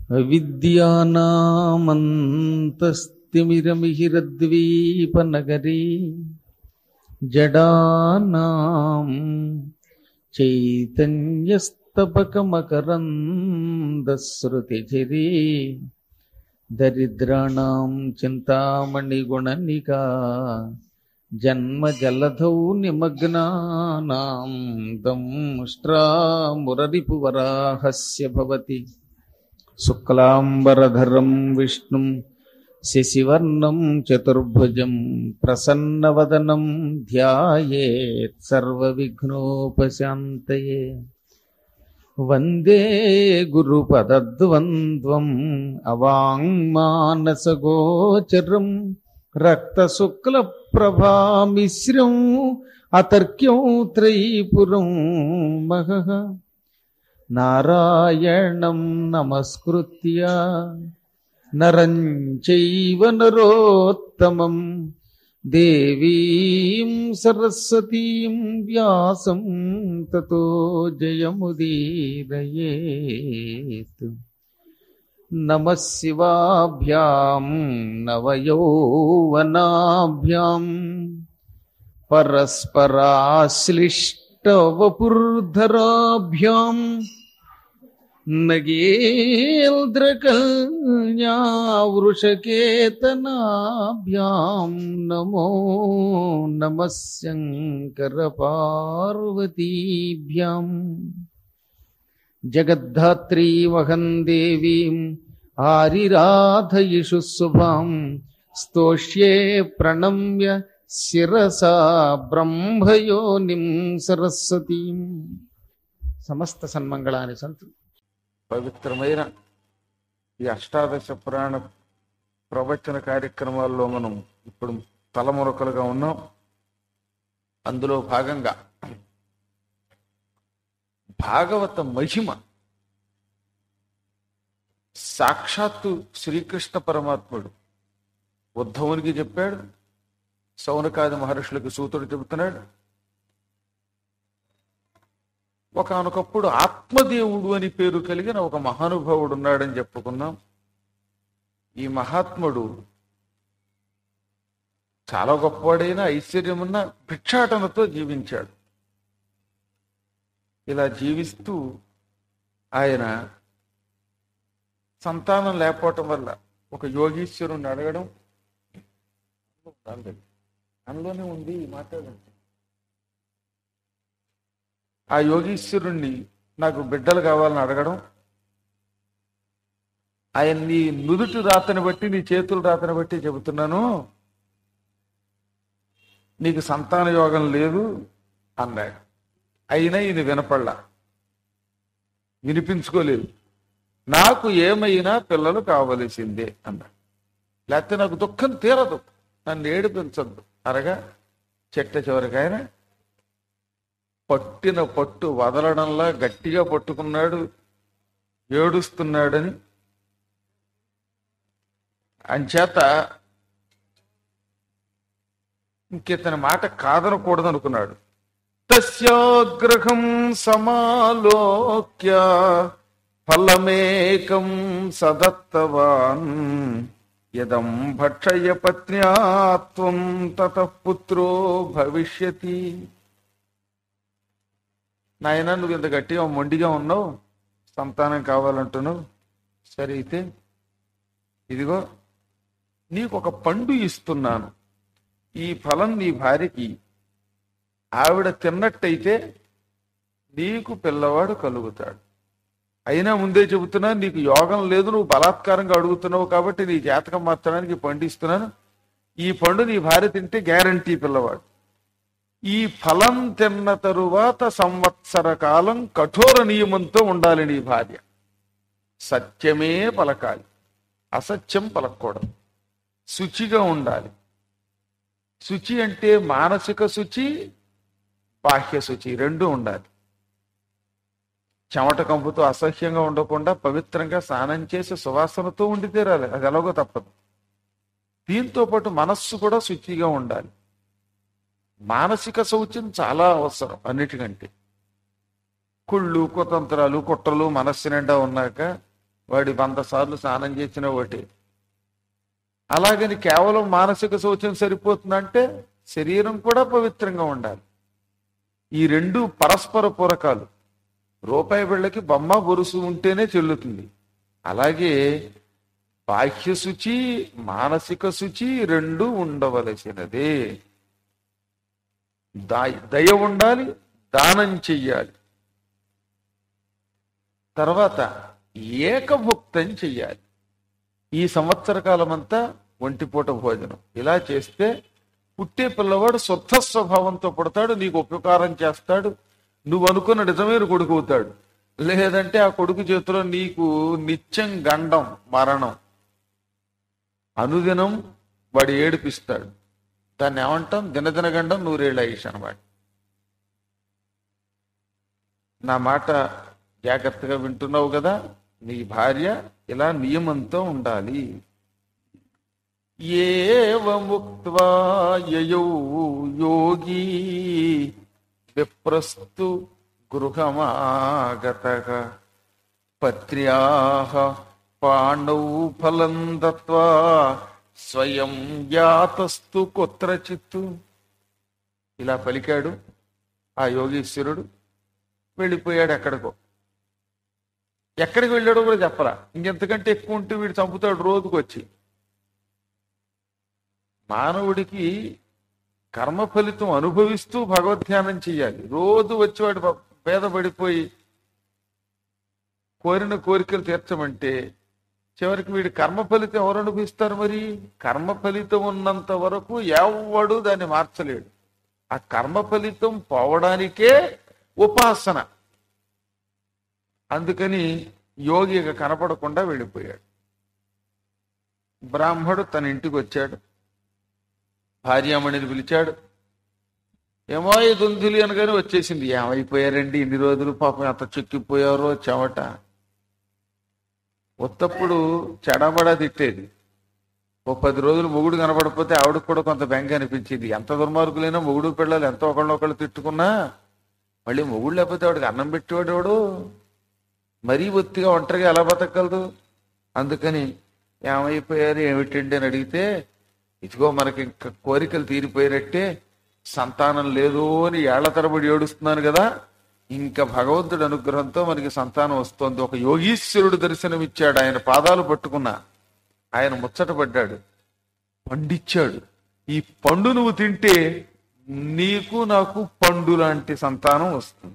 విద్యానామంతస్తిమిరమిహిరద్వీపనగరీ జడానాం చైతన్యస్తపకమకరందశ్రుతిచిరీ దరిద్రాణం చింతామణిగుణనికా జన్మజలధౌ నిమగ్నానాం దంష్ట్రామురరిపువరాహస్య భవతి శుక్లాంబరధరం విష్ణుం శశివర్ణం చతుర్భుజం ప్రసన్నవదనం ధ్యాయేత్ సర్వవిఘ్నోపశాంతయే వందే గురుపదద్వంద్వం అవాంగ్మానసగోచరం రక్తశుక్లప్రభామిశ్రం అతర్క్యం త్రైపురం మహః నారాయణం నమస్కృత్య నరం చైవ నరోత్తమం దేవీం సరస్వతీం వ్యాసం తతో జయముదీరయేత్ నమ శివాభ్యాం నవయౌవనాభ్యాం పరస్పరాశ్లిష్టవపుర్ధరాభ్యాం నగేంద్రకల్యావృషకేతనాభ్యాం నమో నమ శంకరపార్వతీభ్యాం జగద్ధాత్రీమహం దేవీం ఆరిరాధయిషు శుభాం స్తోష్యే ప్రణమ్య శిరసా బ్రహ్మయోనిం సరస్వతీం సమస్త సన్మంగళాన్ని సంతు పవిత్రమైన ఈ అష్టాదశ పురాణ ప్రవచన కార్యక్రమాల్లో మనం ఇప్పుడు తలమురకలుగా ఉన్నాం అందులో భాగంగా భాగవత మహిమ సాక్షాత్తు శ్రీకృష్ణ పరమాత్ముడు ఉద్ధవునికి చెప్పాడు సౌనకాది మహర్షులకు సూతుడు చెబుతున్నాడు ఒకనొకప్పుడు ఆత్మదేవుడు అని పేరు కలిగిన ఒక మహానుభావుడు ఉన్నాడని చెప్పుకున్నాం ఈ మహాత్ముడు చాలా గొప్పవాడైన ఐశ్వర్యమున్న భిక్షాటనతో జీవించాడు ఇలా జీవిస్తూ ఆయన సంతానం లేకపోవటం వల్ల ఒక యోగీశ్వరుణ్ణి అడగడం అందులోనే ఉంది మాట్లాడండి ఆ యోగీశ్వరుణ్ణి నాకు బిడ్డలు కావాలని అడగడం ఆయన నీ నుదుటి రాతని బట్టి నీ చేతుల రాతని బట్టి చెబుతున్నాను నీకు సంతాన యోగం లేదు అన్నాడు అయినా ఇది వినపడలా వినిపించుకోలేదు నాకు ఏమైనా పిల్లలు కావలసిందే అన్నాడు లేకపోతే నాకు దుఃఖం తీరదు నన్ను ఏడిపించద్దు అనగా చెట్ట చివరికాయన పట్టిన పట్టు వదలడంలా గట్టిగా పట్టుకున్నాడు ఏడుస్తున్నాడని అంచేత ఇంకితని మాట కాదనకూడదనుకున్నాడు తస్యాగ్రహం సమాలోక్య ఫలమేకం సదత్తవాన్ యదం భక్షయ పత్న్యాత్వం తతః పుత్రో భవిష్యతి నాయన నువ్వు ఇంత గట్టిగా మొండిగా ఉన్నావు సంతానం కావాలంటున్నావు సరే అయితే ఇదిగో నీకు ఒక పండు ఇస్తున్నాను ఈ ఫలం నీ భార్యకి ఆవిడ తిన్నట్టయితే నీకు పిల్లవాడు కలుగుతాడు అయినా ముందే చెబుతున్నా నీకు యోగం లేదు నువ్వు బలాత్కారంగా అడుగుతున్నావు కాబట్టి నీ జాతకం మార్చడానికి ఈ పండు ఇస్తున్నాను ఈ పండు నీ భార్య తింటే గ్యారంటీ పిల్లవాడు ఈ ఫలం తిన్న తరువాత సంవత్సర కాలం కఠోర నియమంతో ఉండాలి నీ భార్య సత్యమే పలకాలి అసత్యం పలకూడదు శుచిగా ఉండాలి శుచి అంటే మానసిక శుచి బాహ్య శుచి రెండు ఉండాలి చెమట కంపుతో అసహ్యంగా ఉండకుండా పవిత్రంగా స్నానం చేసి సువాసనతో ఉండి తీరాలి అది ఎలాగో తప్పదు దీంతో పాటు మనస్సు కూడా శుచిగా ఉండాలి మానసిక శౌచ్యం చాలా అవసరం అన్నిటికంటే కుళ్ళు కుతంత్రాలు కుట్రలు మనస్సు నిండా ఉన్నాక వాడి వంద సార్లు స్నానం చేసిన ఒకటి అలాగని కేవలం మానసిక శౌచం సరిపోతుందంటే శరీరం కూడా పవిత్రంగా ఉండాలి ఈ రెండు పరస్పర పూరకాలు రూపాయి బిళ్ళకి బొమ్మ బొరుసు ఉంటేనే చెల్లుతుంది అలాగే బాహ్య శుచి మానసిక శుచి రెండు ఉండవలసినదే దా- దయ ఉండాలి దానం చెయ్యాలి తర్వాత ఏకభుక్తం చెయ్యాలి ఈ సంవత్సర కాలమంతా ఒంటిపూట భోజనం ఇలా చేస్తే పుట్టే పిల్లవాడు శుద్ధ స్వభావంతో పుడతాడు నీకు ఉపకారం చేస్తాడు నువ్వు అనుకున్న నిజమైన కొడుకు అవుతాడు లేదంటే ఆ కొడుకు చేతిలో నీకు నిత్యం గండం మరణం అనుదినం వాడు ఏడిపిస్తాడు దాన్ని ఏమంటాం దినదిన గండం నూరేళ్ళ ఆయుష్ అనమాట నా మాట జాగ్రత్తగా వింటున్నావు కదా నీ భార్య ఇలా నియమంతో ఉండాలి ఏవముక్త్వా యయౌ యోగి విప్రస్తు గృహమాగత పత్ర్యాహ పాండౌ ఫలం దత్వా స్వయం యాతస్తు కుత్రచిత్తు ఇలా పలికాడు ఆ యోగీశ్వరుడు వెళ్ళిపోయాడు ఎక్కడికో ఎక్కడికి వెళ్ళాడో కూడా చెప్పరా ఇంకెంతకంటే ఎక్కువ ఉంటే వీడు చంపుతాడు రోజుకు వచ్చి మానవుడికి కర్మ ఫలితం అనుభవిస్తూ భగవద్ధ్యానం చెయ్యాలి రోజు వచ్చి వాడు ప- పేద పడిపోయి కోరిన కోరికలు తీర్చమంటే చివరికి వీడి కర్మ ఫలితం ఎవరు అనుభవిస్తారు మరి కర్మ ఫలితం ఉన్నంత వరకు ఎవడు దాన్ని మార్చలేడు ఆ కర్మ ఫలితం పోవడానికే ఉపాసన అందుకని యోగి ఇక కనపడకుండా వెళ్ళిపోయాడు బ్రాహ్మడు తన ఇంటికి వచ్చాడు భార్యామణిని పిలిచాడు ఏమో ఈ దుందులి అనగానే వచ్చేసింది ఏమైపోయారండి ఇన్ని రోజులు పాపం ఎంత చెక్కిపోయారో చెమట ఉత్తప్పుడు చెడబడా తిట్టేది ఓ పది రోజులు మొగుడు కనపడకపోతే ఆవిడకు కూడా కొంత బెంగ అనిపించింది ఎంత దుర్మార్గులైనా మొగుడు పిల్లలు ఎంతో ఒకళ్ళొకళ్ళు తిట్టుకున్నా మళ్ళీ మొగుడు లేకపోతే ఆవిడకి అన్నం పెట్టేవాడు ఎవడు మరీ ఒత్తిగా ఒంటరిగా ఎలా బతకగలదు అందుకని ఏమైపోయారు ఏమిటండి అని అడిగితే ఇదిగో మనకి ఇంకా కోరికలు తీరిపోయినట్టే సంతానం లేదు అని ఏళ్ల తరబడి ఏడుస్తున్నాను కదా ఇంకా భగవంతుడి అనుగ్రహంతో మనకి సంతానం వస్తోంది ఒక యోగీశ్వరుడు దర్శనమిచ్చాడు ఆయన పాదాలు పట్టుకున్నా ఆయన ముచ్చటపడ్డాడు పండిచ్చాడు ఈ పండు నువ్వు తింటే నీకు నాకు పండు లాంటి సంతానం వస్తుంది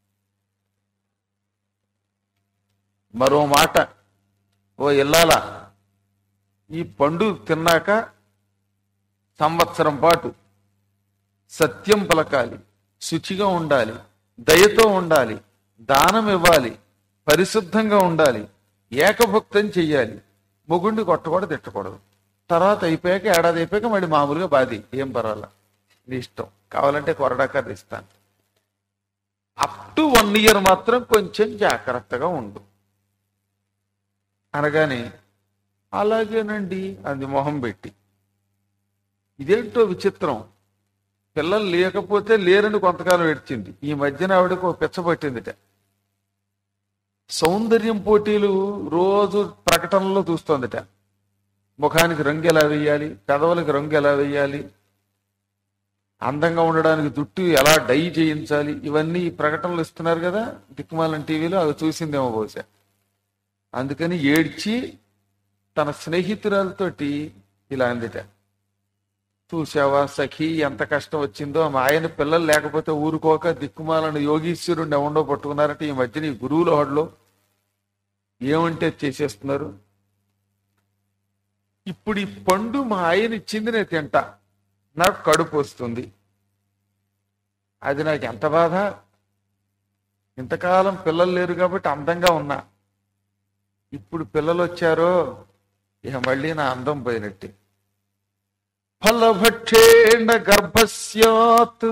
మరో మాట ఓ ఇల్లాల ఈ పండు తిన్నాక సంవత్సరం పాటు సత్యం పలకాలి శుచిగా ఉండాలి దయతో ఉండాలి దానం ఇవ్వాలి పరిశుద్ధంగా ఉండాలి ఏకభక్తం చెయ్యాలి మొగుండి కొట్టకూడదు తిట్టకూడదు తర్వాత అయిపోయాక ఏడాది అయిపోయాక మళ్ళీ మామూలుగా బాధి ఏం పర్వాలా నీ ఇష్టం కావాలంటే కొరడాకర్ ఇస్తాను అప్ టు వన్ ఇయర్ మాత్రం కొంచెం జాగ్రత్తగా ఉండు అనగానే అలాగేనండి అంది మొహం పెట్టి ఇదేంటో విచిత్రం పిల్లలు లేకపోతే లేరని కొంతకాలం ఏడ్చింది ఈ మధ్యన ఆవిడకు ఒక పిచ్చ పట్టిందిట సౌందర్యం పోటీలు రోజు ప్రకటనలో చూస్తోందిట ముఖానికి రంగు ఎలా వేయాలి పెదవులకి రంగు ఎలా వేయాలి అందంగా ఉండడానికి జుట్టు ఎలా డై చేయించాలి ఇవన్నీ ప్రకటనలు ఇస్తున్నారు కదా దిక్కుమాలం టీవీలో అవి చూసిందేమో బహుశా అందుకని ఏడ్చి తన స్నేహితురాలతోటి ఇలా అందిట చూసావా సఖి ఎంత కష్టం వచ్చిందో మా ఆయన పిల్లలు లేకపోతే ఊరుకోక దిక్కుమాలను యోగీశ్వరుణ్ణి ఎవడో పట్టుకున్నారంటే ఈ మధ్యన ఈ గురువుల హోడలో ఏమంటే చేసేస్తున్నారు ఇప్పుడు ఈ పండు మా ఆయన ఇచ్చింది నేను తింటా నాకు కడుపు వస్తుంది అది నాకు ఎంత బాధ ఇంతకాలం పిల్లలు లేరు కాబట్టి అందంగా ఉన్నా ఇప్పుడు పిల్లలు వచ్చారో ఇక మళ్ళీ నా అందం పోయినట్టే ఫలభక్షేణ గర్భస్యాత్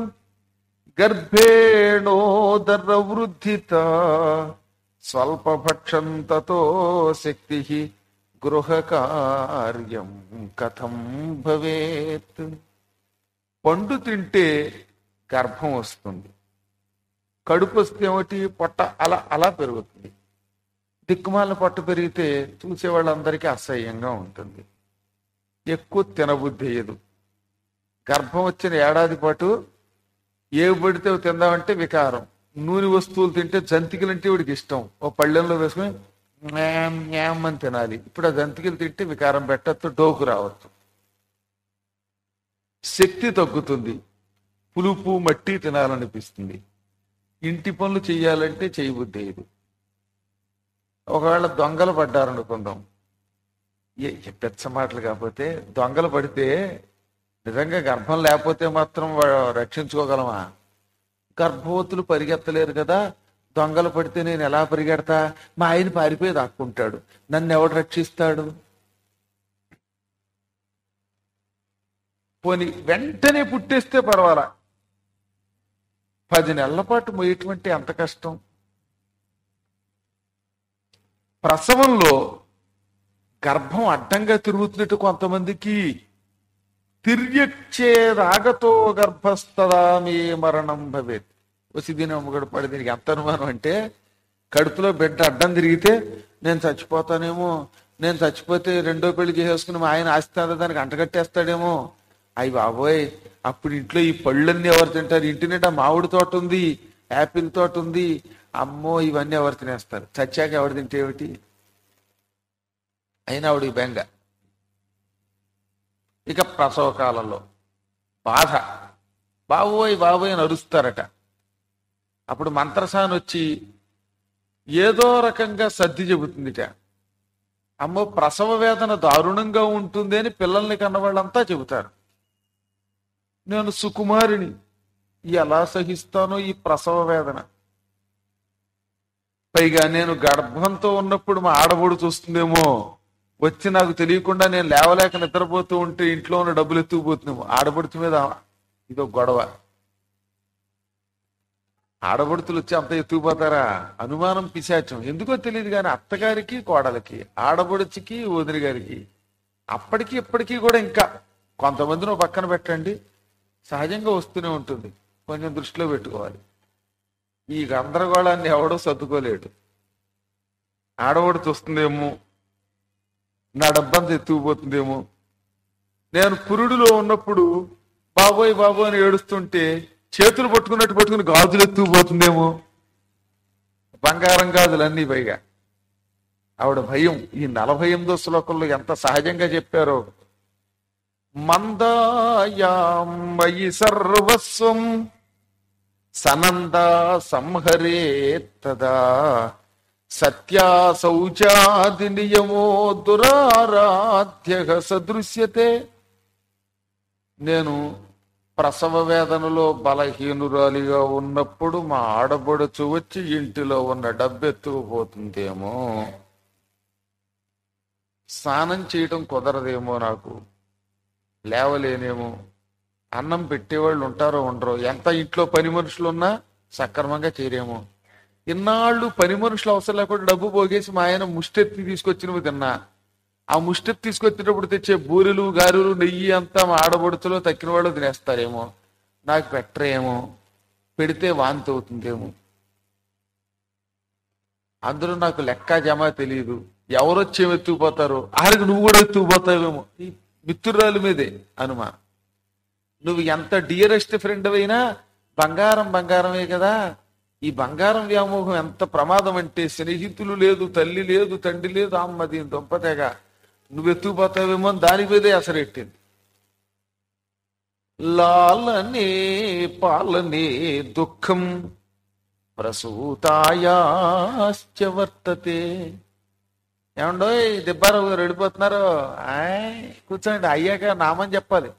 గర్భేణోదర వృద్ధిత స్వల్పభక్షం తతో శక్తి గృహ కార్యం కథం భవేత్ పండు తింటే గర్భం వస్తుంది కడుపు వస్తే ఏమిటి పొట్ట అలా అలా పెరుగుతుంది దిక్కుమాల పట్టు పెరిగితే చూసే వాళ్ళందరికీ అసహ్యంగా ఉంటుంది ఎక్కువ తినబుద్ధి అయ్యదు గర్భం వచ్చిన ఏడాది పాటు ఏ పడితే అవి తిందామంటే వికారం నూనె వస్తువులు తింటే జంతికలు అంటే వాడికి ఇష్టం ఓ పళ్ళెంలో వేసుకుని మ్యామ్ మ్యామ్ అని తినాలి ఇప్పుడు ఆ జంతికలు తింటే వికారం పెట్టచ్చు డోకు రావచ్చు శక్తి తగ్గుతుంది పులుపు మట్టి తినాలనిపిస్తుంది ఇంటి పనులు చేయాలంటే చేయబుద్ధి ఇది ఒకవేళ దొంగలు పడ్డారనుకుందాం ఏ ఏ పెద్ద మాటలు కాకపోతే దొంగలు పడితే నిజంగా గర్భం లేకపోతే మాత్రం వా- రక్షించుకోగలమా గర్భవతులు పరిగెత్తలేరు కదా దొంగలు పడితే నేను ఎలా పరిగెడతా మా ఆయన పారిపోయి దాక్కుంటాడు నన్ను ఎవడు రక్షిస్తాడు పోని వెంటనే పుట్టేస్తే పర్వాలా పది నెలల పాటు మోయేటువంటి అంత కష్టం ప్రసవంలో గర్భం అడ్డంగా తిరుగుతున్నట్టు కొంతమందికి తిర్యచ్చేదాగతో గర్భస్థదా మీ మరణం భవేత్ వచ్చి దీని అమ్మగడు పడి దీనికి ఎంత అనుమానం అంటే కడుపులో బిడ్డ అడ్డం తిరిగితే నేను చచ్చిపోతానేమో నేను చచ్చిపోతే రెండో పెళ్లి చేసేసుకుని మా ఆయన ఆస్తి దానికి అంటగట్టేస్తాడేమో అయ్యి బాబోయ్ అప్పుడు ఇంట్లో ఈ పళ్ళన్నీ ఎవరు తింటారు ఇంటి నిండా మామిడి తోట ఉంది యాపిల్ తోట ఉంది అమ్మో ఇవన్నీ ఎవరు తినేస్తారు చచ్చాక ఎవరు తింటే ఏమిటి అయినా ఆవిడ బెంగ ఇక ప్రసవ కాలంలో బాధ బాబోయ్ బాబోయ్ అని అరుస్తారట అప్పుడు మంత్రసాని వచ్చి ఏదో రకంగా సర్ది చెబుతుందిట అమ్మో ప్రసవ వేదన దారుణంగా ఉంటుంది అని పిల్లల్ని కన్నవాళ్ళంతా చెబుతారు నేను సుకుమారిని ఎలా సహిస్తానో ఈ ప్రసవ వేదన పైగా నేను గర్భంతో ఉన్నప్పుడు మా ఆడబొడు చూస్తుందేమో వచ్చి నాకు తెలియకుండా నేను లేవలేక నిద్రపోతూ ఉంటే ఇంట్లో ఉన్న డబ్బులు ఎత్తుకుపోతుందేమో ఆడబడుతు మీద ఇదో గొడవ ఆడబడుతులు వచ్చి అంత ఎత్తుకుపోతారా అనుమానం పిశాచం ఎందుకో తెలియదు కానీ అత్తగారికి కోడలకి ఆడబడుచుకి వదిలి గారికి అప్పటికి ఇప్పటికీ కూడా ఇంకా కొంతమందిని ఓ పక్కన పెట్టండి సహజంగా వస్తూనే ఉంటుంది కొంచెం దృష్టిలో పెట్టుకోవాలి ఈ గందరగోళాన్ని ఎవడో సర్దుకోలేడు ఆడవాడు చూస్తుందేమో నా డబ్బంతా ఎత్తుకుపోతుందేమో నేను పురుడులో ఉన్నప్పుడు బాబోయ్ బాబోయ్ అని ఏడుస్తుంటే చేతులు పట్టుకున్నట్టు పట్టుకుని గాజులు ఎత్తుకుపోతుందేమో బంగారం గాజులు అన్నీ పైగా ఆవిడ భయం ఈ నలభై ఎనిమిదో శ్లోకంలో ఎంత సహజంగా చెప్పారో మందాయామయి సర్వస్వం సనందా సంహరే తదా సత్యా శౌచాది నియమో దురారాధ్య సదృశ్యతే నేను ప్రసవ వేదనలో బలహీనురాలిగా ఉన్నప్పుడు మా ఆడబడుచు వచ్చి ఇంటిలో ఉన్న డబ్బెత్తుకుపోతుందేమో స్నానం చేయటం కుదరదేమో నాకు లేవలేనేమో అన్నం పెట్టేవాళ్ళు ఉంటారో ఉండరో ఎంత ఇంట్లో పని మనుషులు ఉన్నా సక్రమంగా చేరేమో ఇన్నాళ్ళు పని మనుషులు అవసరం లేకుండా డబ్బు పోగేసి మా ఆయన ముష్టెత్తి తీసుకొచ్చినవి తిన్నా ఆ ముష్టెత్తి తీసుకొచ్చినప్పుడు తెచ్చే బూరెలు గారెలు నెయ్యి అంతా మా ఆడబడుతులో తక్కిన వాళ్ళు తినేస్తారేమో నాకు పెట్టరేమో పెడితే వాంతి అవుతుందేమో అందరూ నాకు లెక్క జమ తెలియదు ఎవరు వచ్చి ఏమి ఎత్తుకుపోతారు ఆరికి నువ్వు కూడా ఎత్తుకుపోతావేమో ఈ మిత్రురాలు మీదే అనుమానం నువ్వు ఎంత డియరెస్ట్ ఫ్రెండ్ అయినా బంగారం బంగారమే కదా ఈ బంగారం వ్యామోహం ఎంత ప్రమాదం అంటే స్నేహితులు లేదు తల్లి లేదు తండ్రి లేదు అమ్మ దీని దొంపతేగా నువ్వు ఎత్తుకుపోతావేమో అని దాని మీదే అసరెట్టింది లాలనే పాలనే దుఃఖం ప్రసూతాయాశ్చ వర్తతే ఏమండో దిబ్బారావు గారు వెళ్ళిపోతున్నారు ఆయ్ కూర్చోండి అయ్యాక నామని చెప్పాలి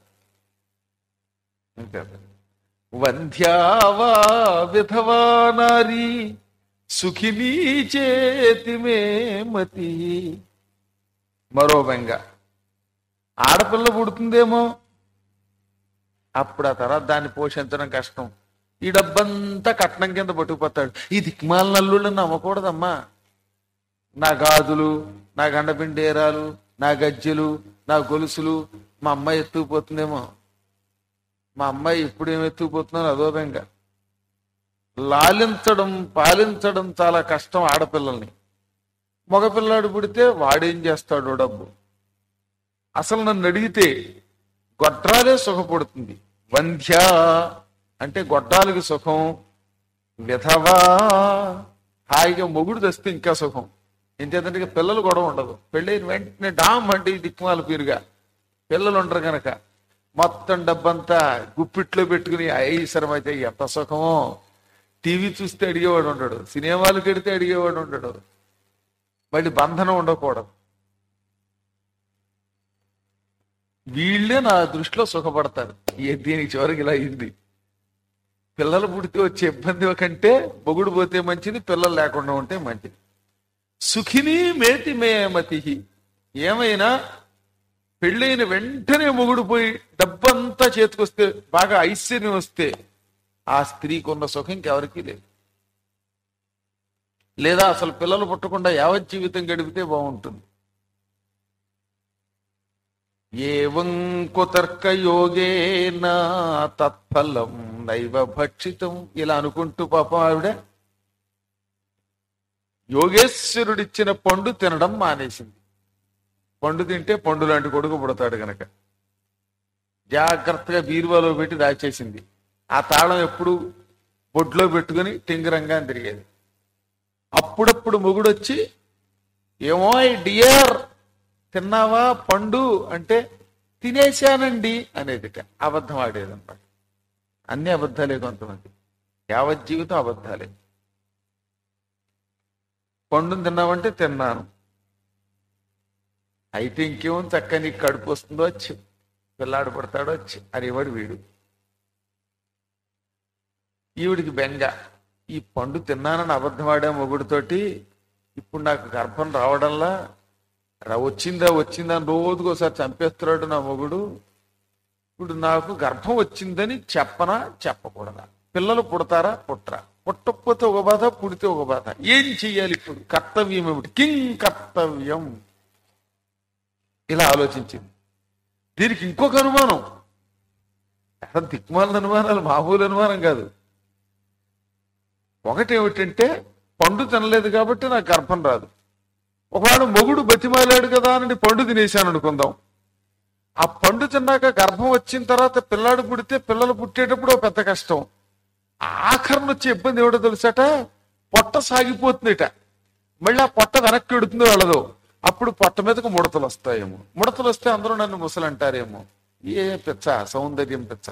ఇంకా వంధ్యావా విధవా నారీ సుఖినీ చేతి మే మతి మరో బెంగ ఆడపిల్ల పుడుతుందేమో అప్పుడు ఆ తర్వాత దాన్ని పోషించడం కష్టం ఈ డబ్బంతా కట్నం కింద పట్టుకుపోతాడు ఈ దిక్మాల నల్లుళ్ళని నమ్మకూడదమ్మా నా గాజులు నా గండపిండేరాలు నా గజ్జెలు నా గొలుసులు మా అమ్మాయి ఎత్తుకుపోతుందేమో మా అమ్మాయి ఇప్పుడు ఏం ఎత్తుకుపోతున్నాను అదో బెంగ లాలించడం పాలించడం చాలా కష్టం ఆడపిల్లల్ని మగపిల్లాడు పుడితే వాడేం చేస్తాడో డబ్బు అసలు నన్ను అడిగితే గొడ్రాలే సుఖపడుతుంది వంధ్య అంటే గొడ్రాలకి సుఖం విధవా హాయిగా మొగుడు తెస్తే ఇంకా సుఖం ఎంచేతంటే ఇక పిల్లలు గొడవ ఉండదు పెళ్ళైన వెంటనే డామ్ అంటే ఈ దిక్కుమాల పీరుగా పిల్లలు ఉండరు గనక మొత్తం డబ్బంతా గుప్పిట్లో పెట్టుకుని ఐసరం అయితే ఎంత సుఖమో టీవీ చూస్తే అడిగేవాడు ఉండడు సినిమాలు కడితే అడిగేవాడు ఉండడు మళ్ళీ బంధనం ఉండకూడదు వీళ్ళే నా దృష్టిలో సుఖపడతారు ఏ దీనికి చివరికి ఇలా అయింది పిల్లలు పుడితే వచ్చే ఇబ్బంది కంటే మొగుడు పోతే మంచిది పిల్లలు లేకుండా ఉంటే మంచిది సుఖిని మేతి మేమతి ఏమైనా పెళ్ళైన వెంటనే మొగుడు పోయి డబ్బంతా చేతికొస్తే బాగా ఐశ్వర్యం వస్తే ఆ స్త్రీకి ఉన్న సుఖం ఇంకెవరికీ లేదు లేదా అసలు పిల్లలు పుట్టకుండా యావత్ జీవితం గడిపితే బాగుంటుంది ఏవం కుతర్క యోగేన తత్ఫలం నైవ భక్షితం ఇలా అనుకుంటూ పాపం ఆవిడ యోగేశ్వరుడిచ్చిన పండు తినడం మానేసింది పండు తింటే పండు లాంటి కొడుకు పుడతాడు గనక జాగ్రత్తగా బీరువాలో పెట్టి దాచేసింది ఆ తాళం ఎప్పుడు బొడ్లో పెట్టుకుని టింగరంగా తిరిగేది అప్పుడప్పుడు మొగుడొచ్చి ఏమో డియర్ తిన్నావా పండు అంటే తినేశానండి అనేదిట అబద్ధం ఆడేదన్నమాట అన్ని అబద్ధాలే కొంతమంది యావత్ జీవితం అబద్ధాలే పండుని తిన్నావంటే తిన్నాను అయితే ఇంకేమో చక్క నీకు కడుపు వస్తుందో వచ్చి పిల్లాడు పడతాడో వచ్చి అనేవాడు వీడు ఈవిడికి బెంగ ఈ పండు తిన్నానని అబద్ధమాడా మొగుడితోటి ఇప్పుడు నాకు గర్భం రావడంలా రా వచ్చిందా వచ్చిందా అని రోజుకు ఒకసారి చంపేస్తున్నాడు నా మొగుడు ఇప్పుడు నాకు గర్భం వచ్చిందని చెప్పనా చెప్పకూడదా పిల్లలు పుడతారా పుట్టరా పుట్టకపోతే ఒక బాధ పుడితే ఒక బాధ ఏం చెయ్యాలి ఇప్పుడు కర్తవ్యం ఏమిటి కింగ్ కర్తవ్యం ఇలా ఆలోచించింది దీనికి ఇంకొక అనుమానం అసలు దిక్మాల అనుమానాలు మామూలు అనుమానం కాదు ఒకటి ఏమిటంటే పండు తినలేదు కాబట్టి నాకు గర్భం రాదు ఒకవేళ మొగుడు బతిమాలాడు కదా అని పండు తినేశాను అనుకుందాం ఆ పండు తిన్నాక గర్భం వచ్చిన తర్వాత పిల్లాడు పుడితే పిల్లలు పుట్టేటప్పుడు ఓ పెద్ద కష్టం ఆఖరణ వచ్చే ఇబ్బంది ఏమిటో తెలుసట పొట్ట సాగిపోతుందిట మళ్ళీ ఆ పొట్ట వెనక్కి ఎడుతుందో వెళ్ళదు అప్పుడు పొట్ట మీదకు ముడతలు వస్తాయేమో ముడతలు వస్తే అందరూ నన్ను ముసలు అంటారేమో ఏ పిచ్చ సౌందర్యం పిచ్చ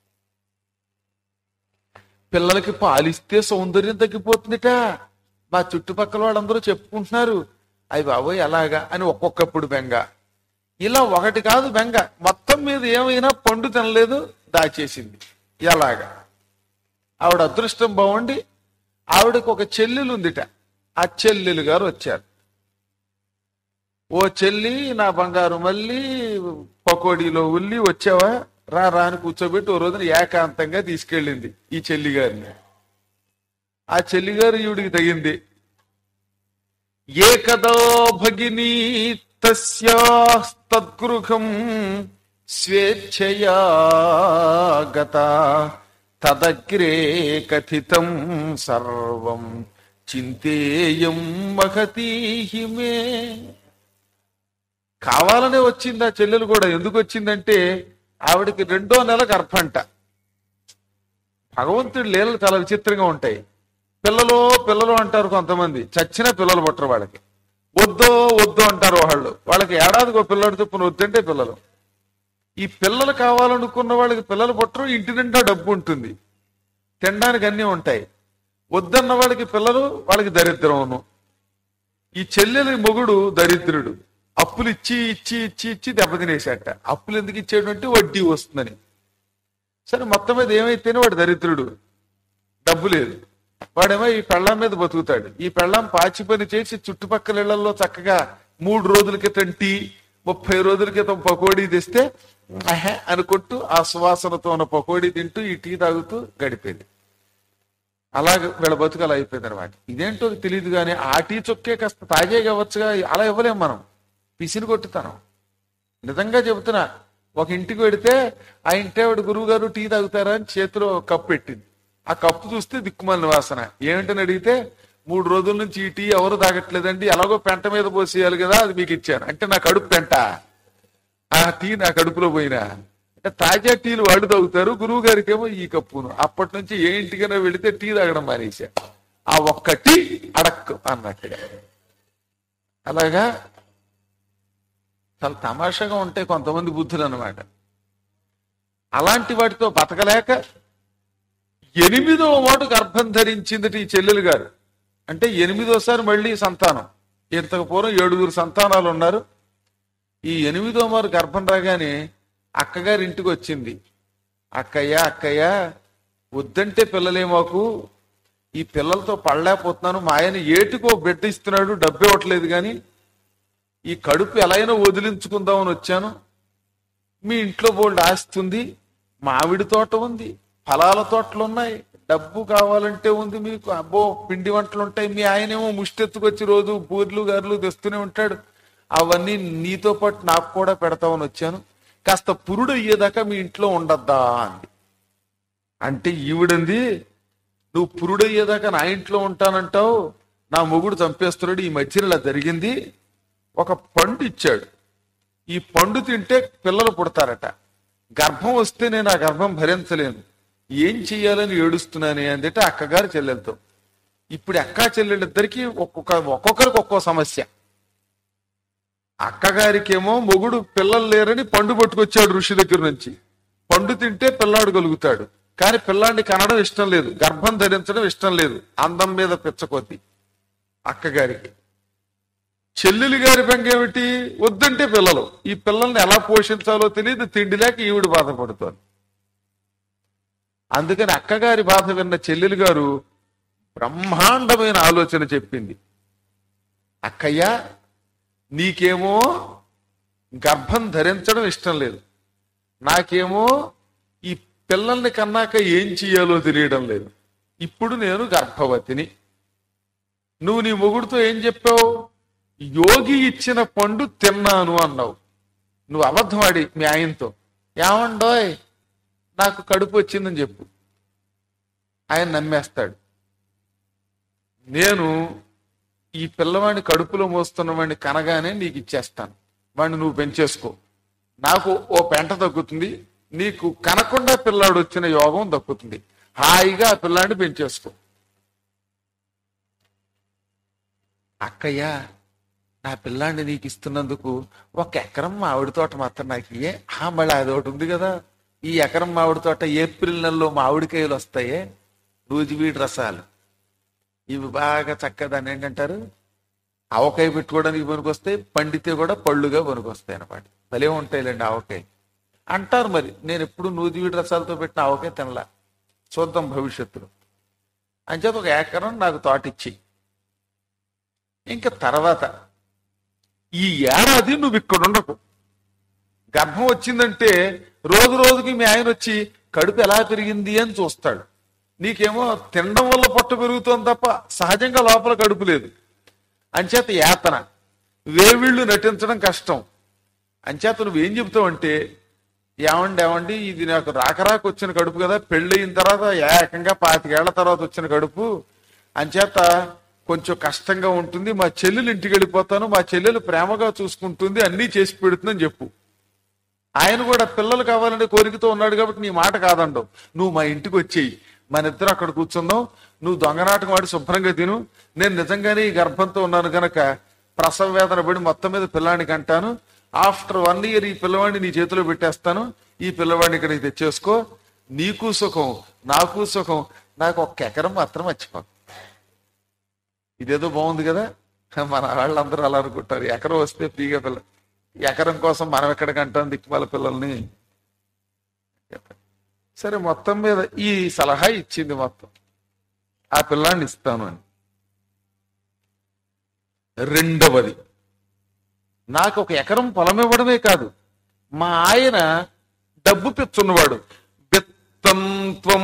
పిల్లలకి పాలిస్తే సౌందర్యం తగ్గిపోతుందిట మా చుట్టుపక్కల వాళ్ళందరూ చెప్పుకుంటున్నారు అవి బాబోయ్ ఎలాగా అని ఒక్కొక్కప్పుడు బెంగ ఇలా ఒకటి కాదు బెంగ మొత్తం మీద ఏమైనా పండు తినలేదు దాచేసింది ఎలాగా ఆవిడ అదృష్టం బాగుండి ఆవిడకు ఒక చెల్లెలు ఉందిట ఆ చెల్లెలు గారు వచ్చారు ఓ చెల్లి నా బంగారు మళ్ళీ పకోడీలో ఉల్లి వచ్చావా రా రా అని కూర్చోబెట్టి ఓ రోజున ఏకాంతంగా తీసుకెళ్ళింది ఈ చెల్లి గారిని ఆ చెల్లి గారు ఈవిడికి తగింది ఏకదా భగినీ తస్యాస్తద్గృహం స్వేచ్ఛయా గత తదగ్రే కథితం సర్వం చింతేయం మహతీహి మే కావాలనే వచ్చింది ఆ చెల్లెలు కూడా ఎందుకు వచ్చిందంటే ఆవిడకి రెండో నెల గర్భంట భగవంతుడి లీలలు చాలా విచిత్రంగా ఉంటాయి పిల్లలు పిల్లలు అంటారు కొంతమంది చచ్చిన పిల్లలు పుట్టరు వాళ్ళకి వద్దో వద్దు అంటారు వాళ్ళు వాళ్ళకి ఏడాదికి ఒక పిల్లడు చొప్పున వద్దంటే పిల్లలు ఈ పిల్లలు కావాలనుకున్న వాళ్ళకి పిల్లలు పుట్టరు ఇంటి నిండా డబ్బు ఉంటుంది తినడానికి అన్నీ ఉంటాయి వద్దన్న వాళ్ళకి పిల్లలు వాళ్ళకి దరిద్రమును ఈ చెల్లెలి మొగుడు దరిద్రుడు అప్పులు ఇచ్చి ఇచ్చి ఇచ్చి ఇచ్చి దెబ్బతినేశాట అప్పులు ఎందుకు ఇచ్చాడు అంటే వడ్డీ వస్తుందని సరే మొత్తం మీద ఏమైతేనే వాడు దరిద్రుడు డబ్బు లేదు వాడేమో ఈ పెళ్ళాం మీద బతుకుతాడు ఈ పెళ్ళాం పాచి పని చేసి చుట్టుపక్కల ఇళ్లలో చక్కగా మూడు రోజుల క్రితం టీ ముప్పై రోజుల క్రితం పకోడీ తెస్తే అహే అనుకుంటూ ఆ సువాసనతో ఉన్న పకోడీ తింటూ ఈ టీ తాగుతూ గడిపేది అలాగ వీళ్ళ బతుకు అలా అయిపోయింది అనమాట ఇదేంటో తెలియదు కానీ ఆ టీ చొక్కే కాస్త తాగే కావచ్చుగా అలా ఇవ్వలేం మనం పిసిని కొట్టుతాను నిజంగా చెబుతున్నా ఒక ఇంటికి వెడితే ఆ ఇంటి ఆవిడ గురువు గారు టీ తాగుతారా అని చేతిలో కప్పు పెట్టింది ఆ కప్పు చూస్తే దిక్కుమాలిన వాసన ఏమిటని అడిగితే మూడు రోజుల నుంచి ఈ టీ ఎవరు తాగట్లేదండి ఎలాగో పెంట మీద పోసేయాలి కదా అది మీకు ఇచ్చాను అంటే నా కడుపు పెంట ఆ టీ నా కడుపులో పోయినా అంటే తాజా టీలు వాళ్ళు తాగుతారు గురువు గారికి ఏమో ఈ కప్పును అప్పటి నుంచి ఏ ఇంటికైనా వెళితే టీ తాగడం మానేశా ఆ ఒక్క టీ అడక్కు అన్నట్టుగా అలాగా చాలా తమాషాగా ఉంటాయి కొంతమంది బుద్ధులు అన్నమాట అలాంటి వాటితో బతకలేక ఎనిమిదవ మాట గర్భం ధరించింది ఈ చెల్లెలు గారు అంటే ఎనిమిదోసారి మళ్ళీ సంతానం ఇంతకు పూర్వం ఏడుగురు సంతానాలు ఉన్నారు ఈ ఎనిమిదో మారు గర్భం రాగానే అక్కగారి ఇంటికి వచ్చింది అక్కయ్య అక్కయ్య వద్దంటే పిల్లలే మాకు ఈ పిల్లలతో పడలేకపోతున్నాను మా ఆయన ఏటికో బిడ్డ ఇస్తున్నాడు డబ్బు ఇవ్వట్లేదు కానీ ఈ కడుపు ఎలా అయినా వదిలించుకుందామని వచ్చాను మీ ఇంట్లో బోల్డ్ ఆస్తుంది మామిడి తోట ఉంది ఫలాల తోటలు ఉన్నాయి డబ్బు కావాలంటే ఉంది మీకు అబ్బో పిండి వంటలు ఉంటాయి మీ ఆయనేమో ముష్టెత్తుకొచ్చి రోజు బూర్లు గారులు తెస్తూనే ఉంటాడు అవన్నీ నీతో పాటు నాకు కూడా పెడతామని వచ్చాను కాస్త పురుడు అయ్యేదాకా మీ ఇంట్లో ఉండద్దా అంది అంటే ఈవిడంది నువ్వు పురుడయ్యేదాకా నా ఇంట్లో ఉంటానంటావు నా మొగుడు చంపేస్తున్నాడు ఈ మధ్యన ఇలా జరిగింది ఒక పండు ఇచ్చాడు ఈ పండు తింటే పిల్లలు పుడతారట గర్భం వస్తే నేను ఆ గర్భం భరించలేను ఏం చెయ్యాలని ఏడుస్తున్నానే అందుటే అక్కగారు చెల్లెలతో ఇప్పుడు అక్క చెల్లెళ్ళిద్దరికి ఒక్కొక్క ఒక్కొక్కరికి ఒక్కో సమస్య అక్కగారికేమో మొగుడు పిల్లలు లేరని పండు పట్టుకొచ్చాడు ఋషి దగ్గర నుంచి పండు తింటే పిల్లాడు కలుగుతాడు కానీ పిల్లాడిని కనడం ఇష్టం లేదు గర్భం ధరించడం ఇష్టం లేదు అందం మీద పిచ్చకొద్ది అక్కగారికి చెల్లెలి గారి బెంగ ఏమిటి వద్దంటే పిల్లలు ఈ పిల్లల్ని ఎలా పోషించాలో తెలియదు తిండి లేక ఈవిడ బాధపడుతోంది అందుకని అక్కగారి బాధ విన్న చెల్లెలు గారు బ్రహ్మాండమైన ఆలోచన చెప్పింది అక్కయ్య నీకేమో గర్భం ధరించడం ఇష్టం లేదు నాకేమో ఈ పిల్లల్ని కన్నాక ఏం చెయ్యాలో తెలియడం లేదు ఇప్పుడు నేను గర్భవతిని నువ్వు నీ మొగుడుతో ఏం చెప్పావు యోగి ఇచ్చిన పండు తిన్నాను అన్నావు నువ్వు అబద్ధం ఆడి మీ ఆయనతో ఏమండోయ్ నాకు కడుపు వచ్చిందని చెప్పు ఆయన నమ్మేస్తాడు నేను ఈ పిల్లవాడిని కడుపులో మోస్తున్నవాడిని కనగానే నీకు ఇచ్చేస్తాను వాడిని నువ్వు పెంచేసుకో నాకు ఓ పెంట దక్కుతుంది నీకు కనకుండా పిల్లాడు వచ్చిన యోగం దక్కుతుంది హాయిగా ఆ పిల్లాడిని పెంచేసుకో అక్కయ్య నా పిల్లాడిని నీకు ఇస్తున్నందుకు ఒక ఎకరం మామిడి తోట మాత్రం నాకు ఇయ్యే ఆ మళ్ళీ అదొకటి ఉంది కదా ఈ ఎకరం మామిడి తోట ఏప్రిల్ నెలలో మామిడికాయలు వస్తాయే రోజువీడి రసాలు ఇవి బాగా చక్కగా దాన్ని ఏంటంటారు ఆవకాయ పెట్టుకోవడానికి పనికొస్తాయి పండితే కూడా పళ్ళుగా పనికొస్తాయి అన్నమాట భలే ఉంటాయిలేండి ఆవకాయ అంటారు మరి నేను ఎప్పుడు నూజివీడి రసాలతో పెట్టిన ఆవకాయ తినలా చూద్దాం భవిష్యత్తులో అంచేత ఒక ఎకరం నాకు తోటిచ్చి ఇంకా తర్వాత ఈ ఏడాది నువ్వు ఇక్కడ ఉండకు గర్భం వచ్చిందంటే రోజు రోజుకి మీ ఆయన వచ్చి కడుపు ఎలా పెరిగింది అని చూస్తాడు నీకేమో తినడం వల్ల పొట్ట పెరుగుతోంది తప్ప సహజంగా లోపల కడుపు లేదు అంచేత యాతన వేవిళ్ళు నటించడం కష్టం అంచేత నువ్వేం చెబుతావు అంటే ఏమండి ఏమండి ఇది నాకు రాకరాకు వచ్చిన కడుపు కదా పెళ్ళయిన తర్వాత ఏకంగా పాతికేళ్ల తర్వాత వచ్చిన కడుపు అంచేత కొంచెం కష్టంగా ఉంటుంది మా చెల్లెలు ఇంటికి వెళ్ళిపోతాను మా చెల్లెలు ప్రేమగా చూసుకుంటుంది అన్నీ చేసి పెడుతుందని చెప్పు ఆయన కూడా పిల్లలు కావాలనే కోరికతో ఉన్నాడు కాబట్టి నీ మాట కాదండవు నువ్వు మా ఇంటికి వచ్చేయి మన ఇద్దరు అక్కడ కూర్చుందాం నువ్వు దొంగనాటకం ఆడి శుభ్రంగా తిను నేను నిజంగానే ఈ గర్భంతో ఉన్నాను గనక ప్రసవ వేదన పడి మొత్తం మీద పిల్లానికి అంటాను ఆఫ్టర్ వన్ ఇయర్ ఈ పిల్లవాడిని నీ చేతిలో పెట్టేస్తాను ఈ పిల్లవాడిని ఇక్కడికి తెచ్చేసుకో నీకు సుఖం నాకు సుఖం నాకు ఒక్క ఎకరం మాత్రం మర్చిపో ఇదేదో బాగుంది కదా మన వాళ్ళందరూ అలా అనుకుంటారు ఎకరం వస్తే ఫ్రీగా పిల్ల ఎకరం కోసం మనం ఎక్కడికంటాం దిక్కుమాల పిల్లల్ని సరే మొత్తం మీద ఈ సలహా ఇచ్చింది మొత్తం ఆ పిల్లాన్ని ఇస్తాను అని రెండవది నాకు ఒక ఎకరం పొలం ఇవ్వడమే కాదు మా ఆయన డబ్బు పిచ్చున్నవాడు విత్తం త్వం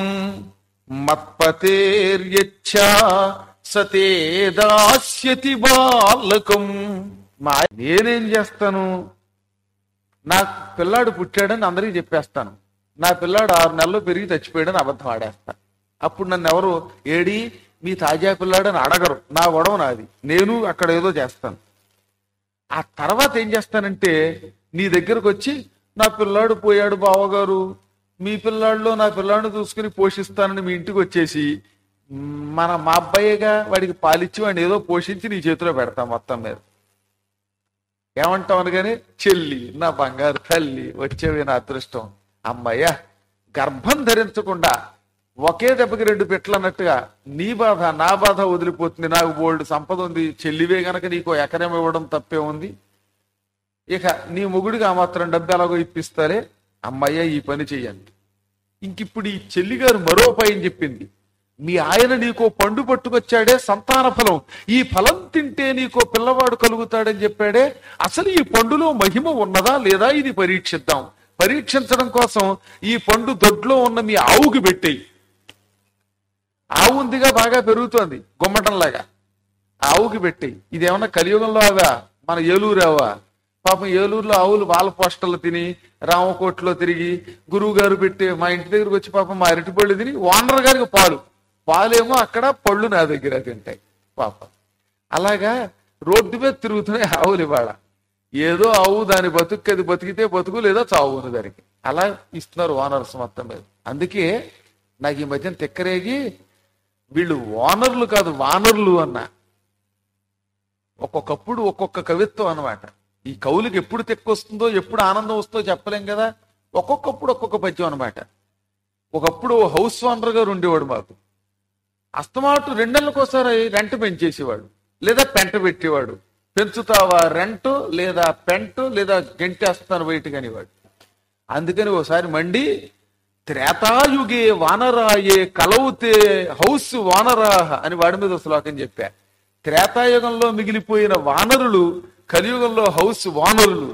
మత్పతేర్యచ్చా సతే దాస్యతి బాలకం మా ఆయ- నేనేం చేస్తాను నా పిల్లాడు పుట్టాడని అందరికీ చెప్పేస్తాను నా పిల్లాడు ఆరు నెలలు పెరిగి చచ్చిపోయాడని అబద్ధం ఆడేస్తా అప్పుడు నన్ను ఎవరు ఏడి మీ తాజా పిల్లాడని అడగరు నా గొడవ నాది నేను అక్కడ ఏదో చేస్తాను ఆ తర్వాత ఏం చేస్తానంటే నీ దగ్గరకు వచ్చి నా పిల్లాడు పోయాడు బావగారు మీ పిల్లాడిలో నా పిల్లాడిని చూసుకుని పోషిస్తానని మీ ఇంటికి వచ్చేసి "మ్, మన మా అబ్బాయిగా వాడికి పాలిచ్చి వాడిని ఏదో పోషించి నీ చేతిలో పెడతాం మొత్తం మీద ఏమంటాం అనగానే చెల్లి నా బంగారు తల్లి వచ్చేవి నా అదృష్టం అమ్మయ్య గర్భం ధరించకుండా ఒకే దెబ్బకి రెండు పెట్లు అన్నట్టుగా నీ బాధ నా బాధ వదిలిపోతుంది నాకు బోల్డ్ సంపద ఉంది చెల్లివే గనక నీకు ఎకరం ఇవ్వడం తప్పే ఉంది ఇక నీ మొగుడికి ఆ మాత్రం డబ్బు ఎలాగో ఇప్పిస్తారే అమ్మయ్య ఈ పని చెయ్యండి ఇంకిప్పుడు ఈ చెల్లిగారు మరో పైన చెప్పింది మీ ఆయన నీకో పండు పట్టుకొచ్చాడే సంతాన ఫలం ఈ ఫలం తింటే నీకో పిల్లవాడు కలుగుతాడని చెప్పాడే అసలు ఈ పండులో మహిమ ఉన్నదా లేదా ఇది పరీక్షిద్దాం పరీక్షించడం కోసం ఈ పండు దొడ్లో ఉన్న మీ ఆవుకి పెట్టేయి ఆవు ఉందిగా బాగా పెరుగుతోంది గుమ్మటంలాగా ఆవుకి పెట్టేయి ఇదేమన్నా కలియుగంలో అవా మన ఏలూరావా పాపం ఏలూరులో ఆవులు వాళ్ళ పోస్టర్లు తిని రామకోట్లో తిరిగి గురువు గారు పెట్టి మా ఇంటి దగ్గరకు వచ్చి పాపం మా అరటి పళ్ళు తిని ఓనర్ గారికి పాలు పాలేమో అక్కడ పళ్ళు నా దగ్గర తింటాయి పాపం అలాగా రోడ్డు మీద తిరుగుతున్నాయి ఆవులు ఇవాళ ఏదో ఆవు దాని బతుకు అది బతికితే బతుకు లేదా చావును దానికి అలా ఇస్తున్నారు ఓనర్స్ మొత్తం మీద అందుకే నాకు ఈ మధ్యన తిక్కరేగి వీళ్ళు ఓనర్లు కాదు వానర్లు అన్నా ఒక్కొక్కప్పుడు ఒక్కొక్క కవిత్వం అన్నమాట ఈ కవులకి ఎప్పుడు తెక్కొస్తుందో ఎప్పుడు ఆనందం వస్తుందో చెప్పలేం కదా ఒక్కొక్కప్పుడు ఒక్కొక్క పద్యం అన్నమాట ఒకప్పుడు హౌస్ ఓనర్ గారు ఉండేవాడు మాకు అస్తమాటు రెండేళ్ళకోసారి రెంట్ పెంచేసేవాడు లేదా పెంట పెట్టేవాడు పెంచుతావా రెంట్ లేదా పెంట్ లేదా గంటేస్తాను బయటకు అనేవాడు అందుకని ఓసారి మండి త్రేతాయుగే వానరాయే కలవుతే హౌస్ వానరాహ అని వాడి మీద ఒక శ్లోకం చెప్పా త్రేతాయుగంలో మిగిలిపోయిన వానరులు కలియుగంలో హౌస్ వానరులు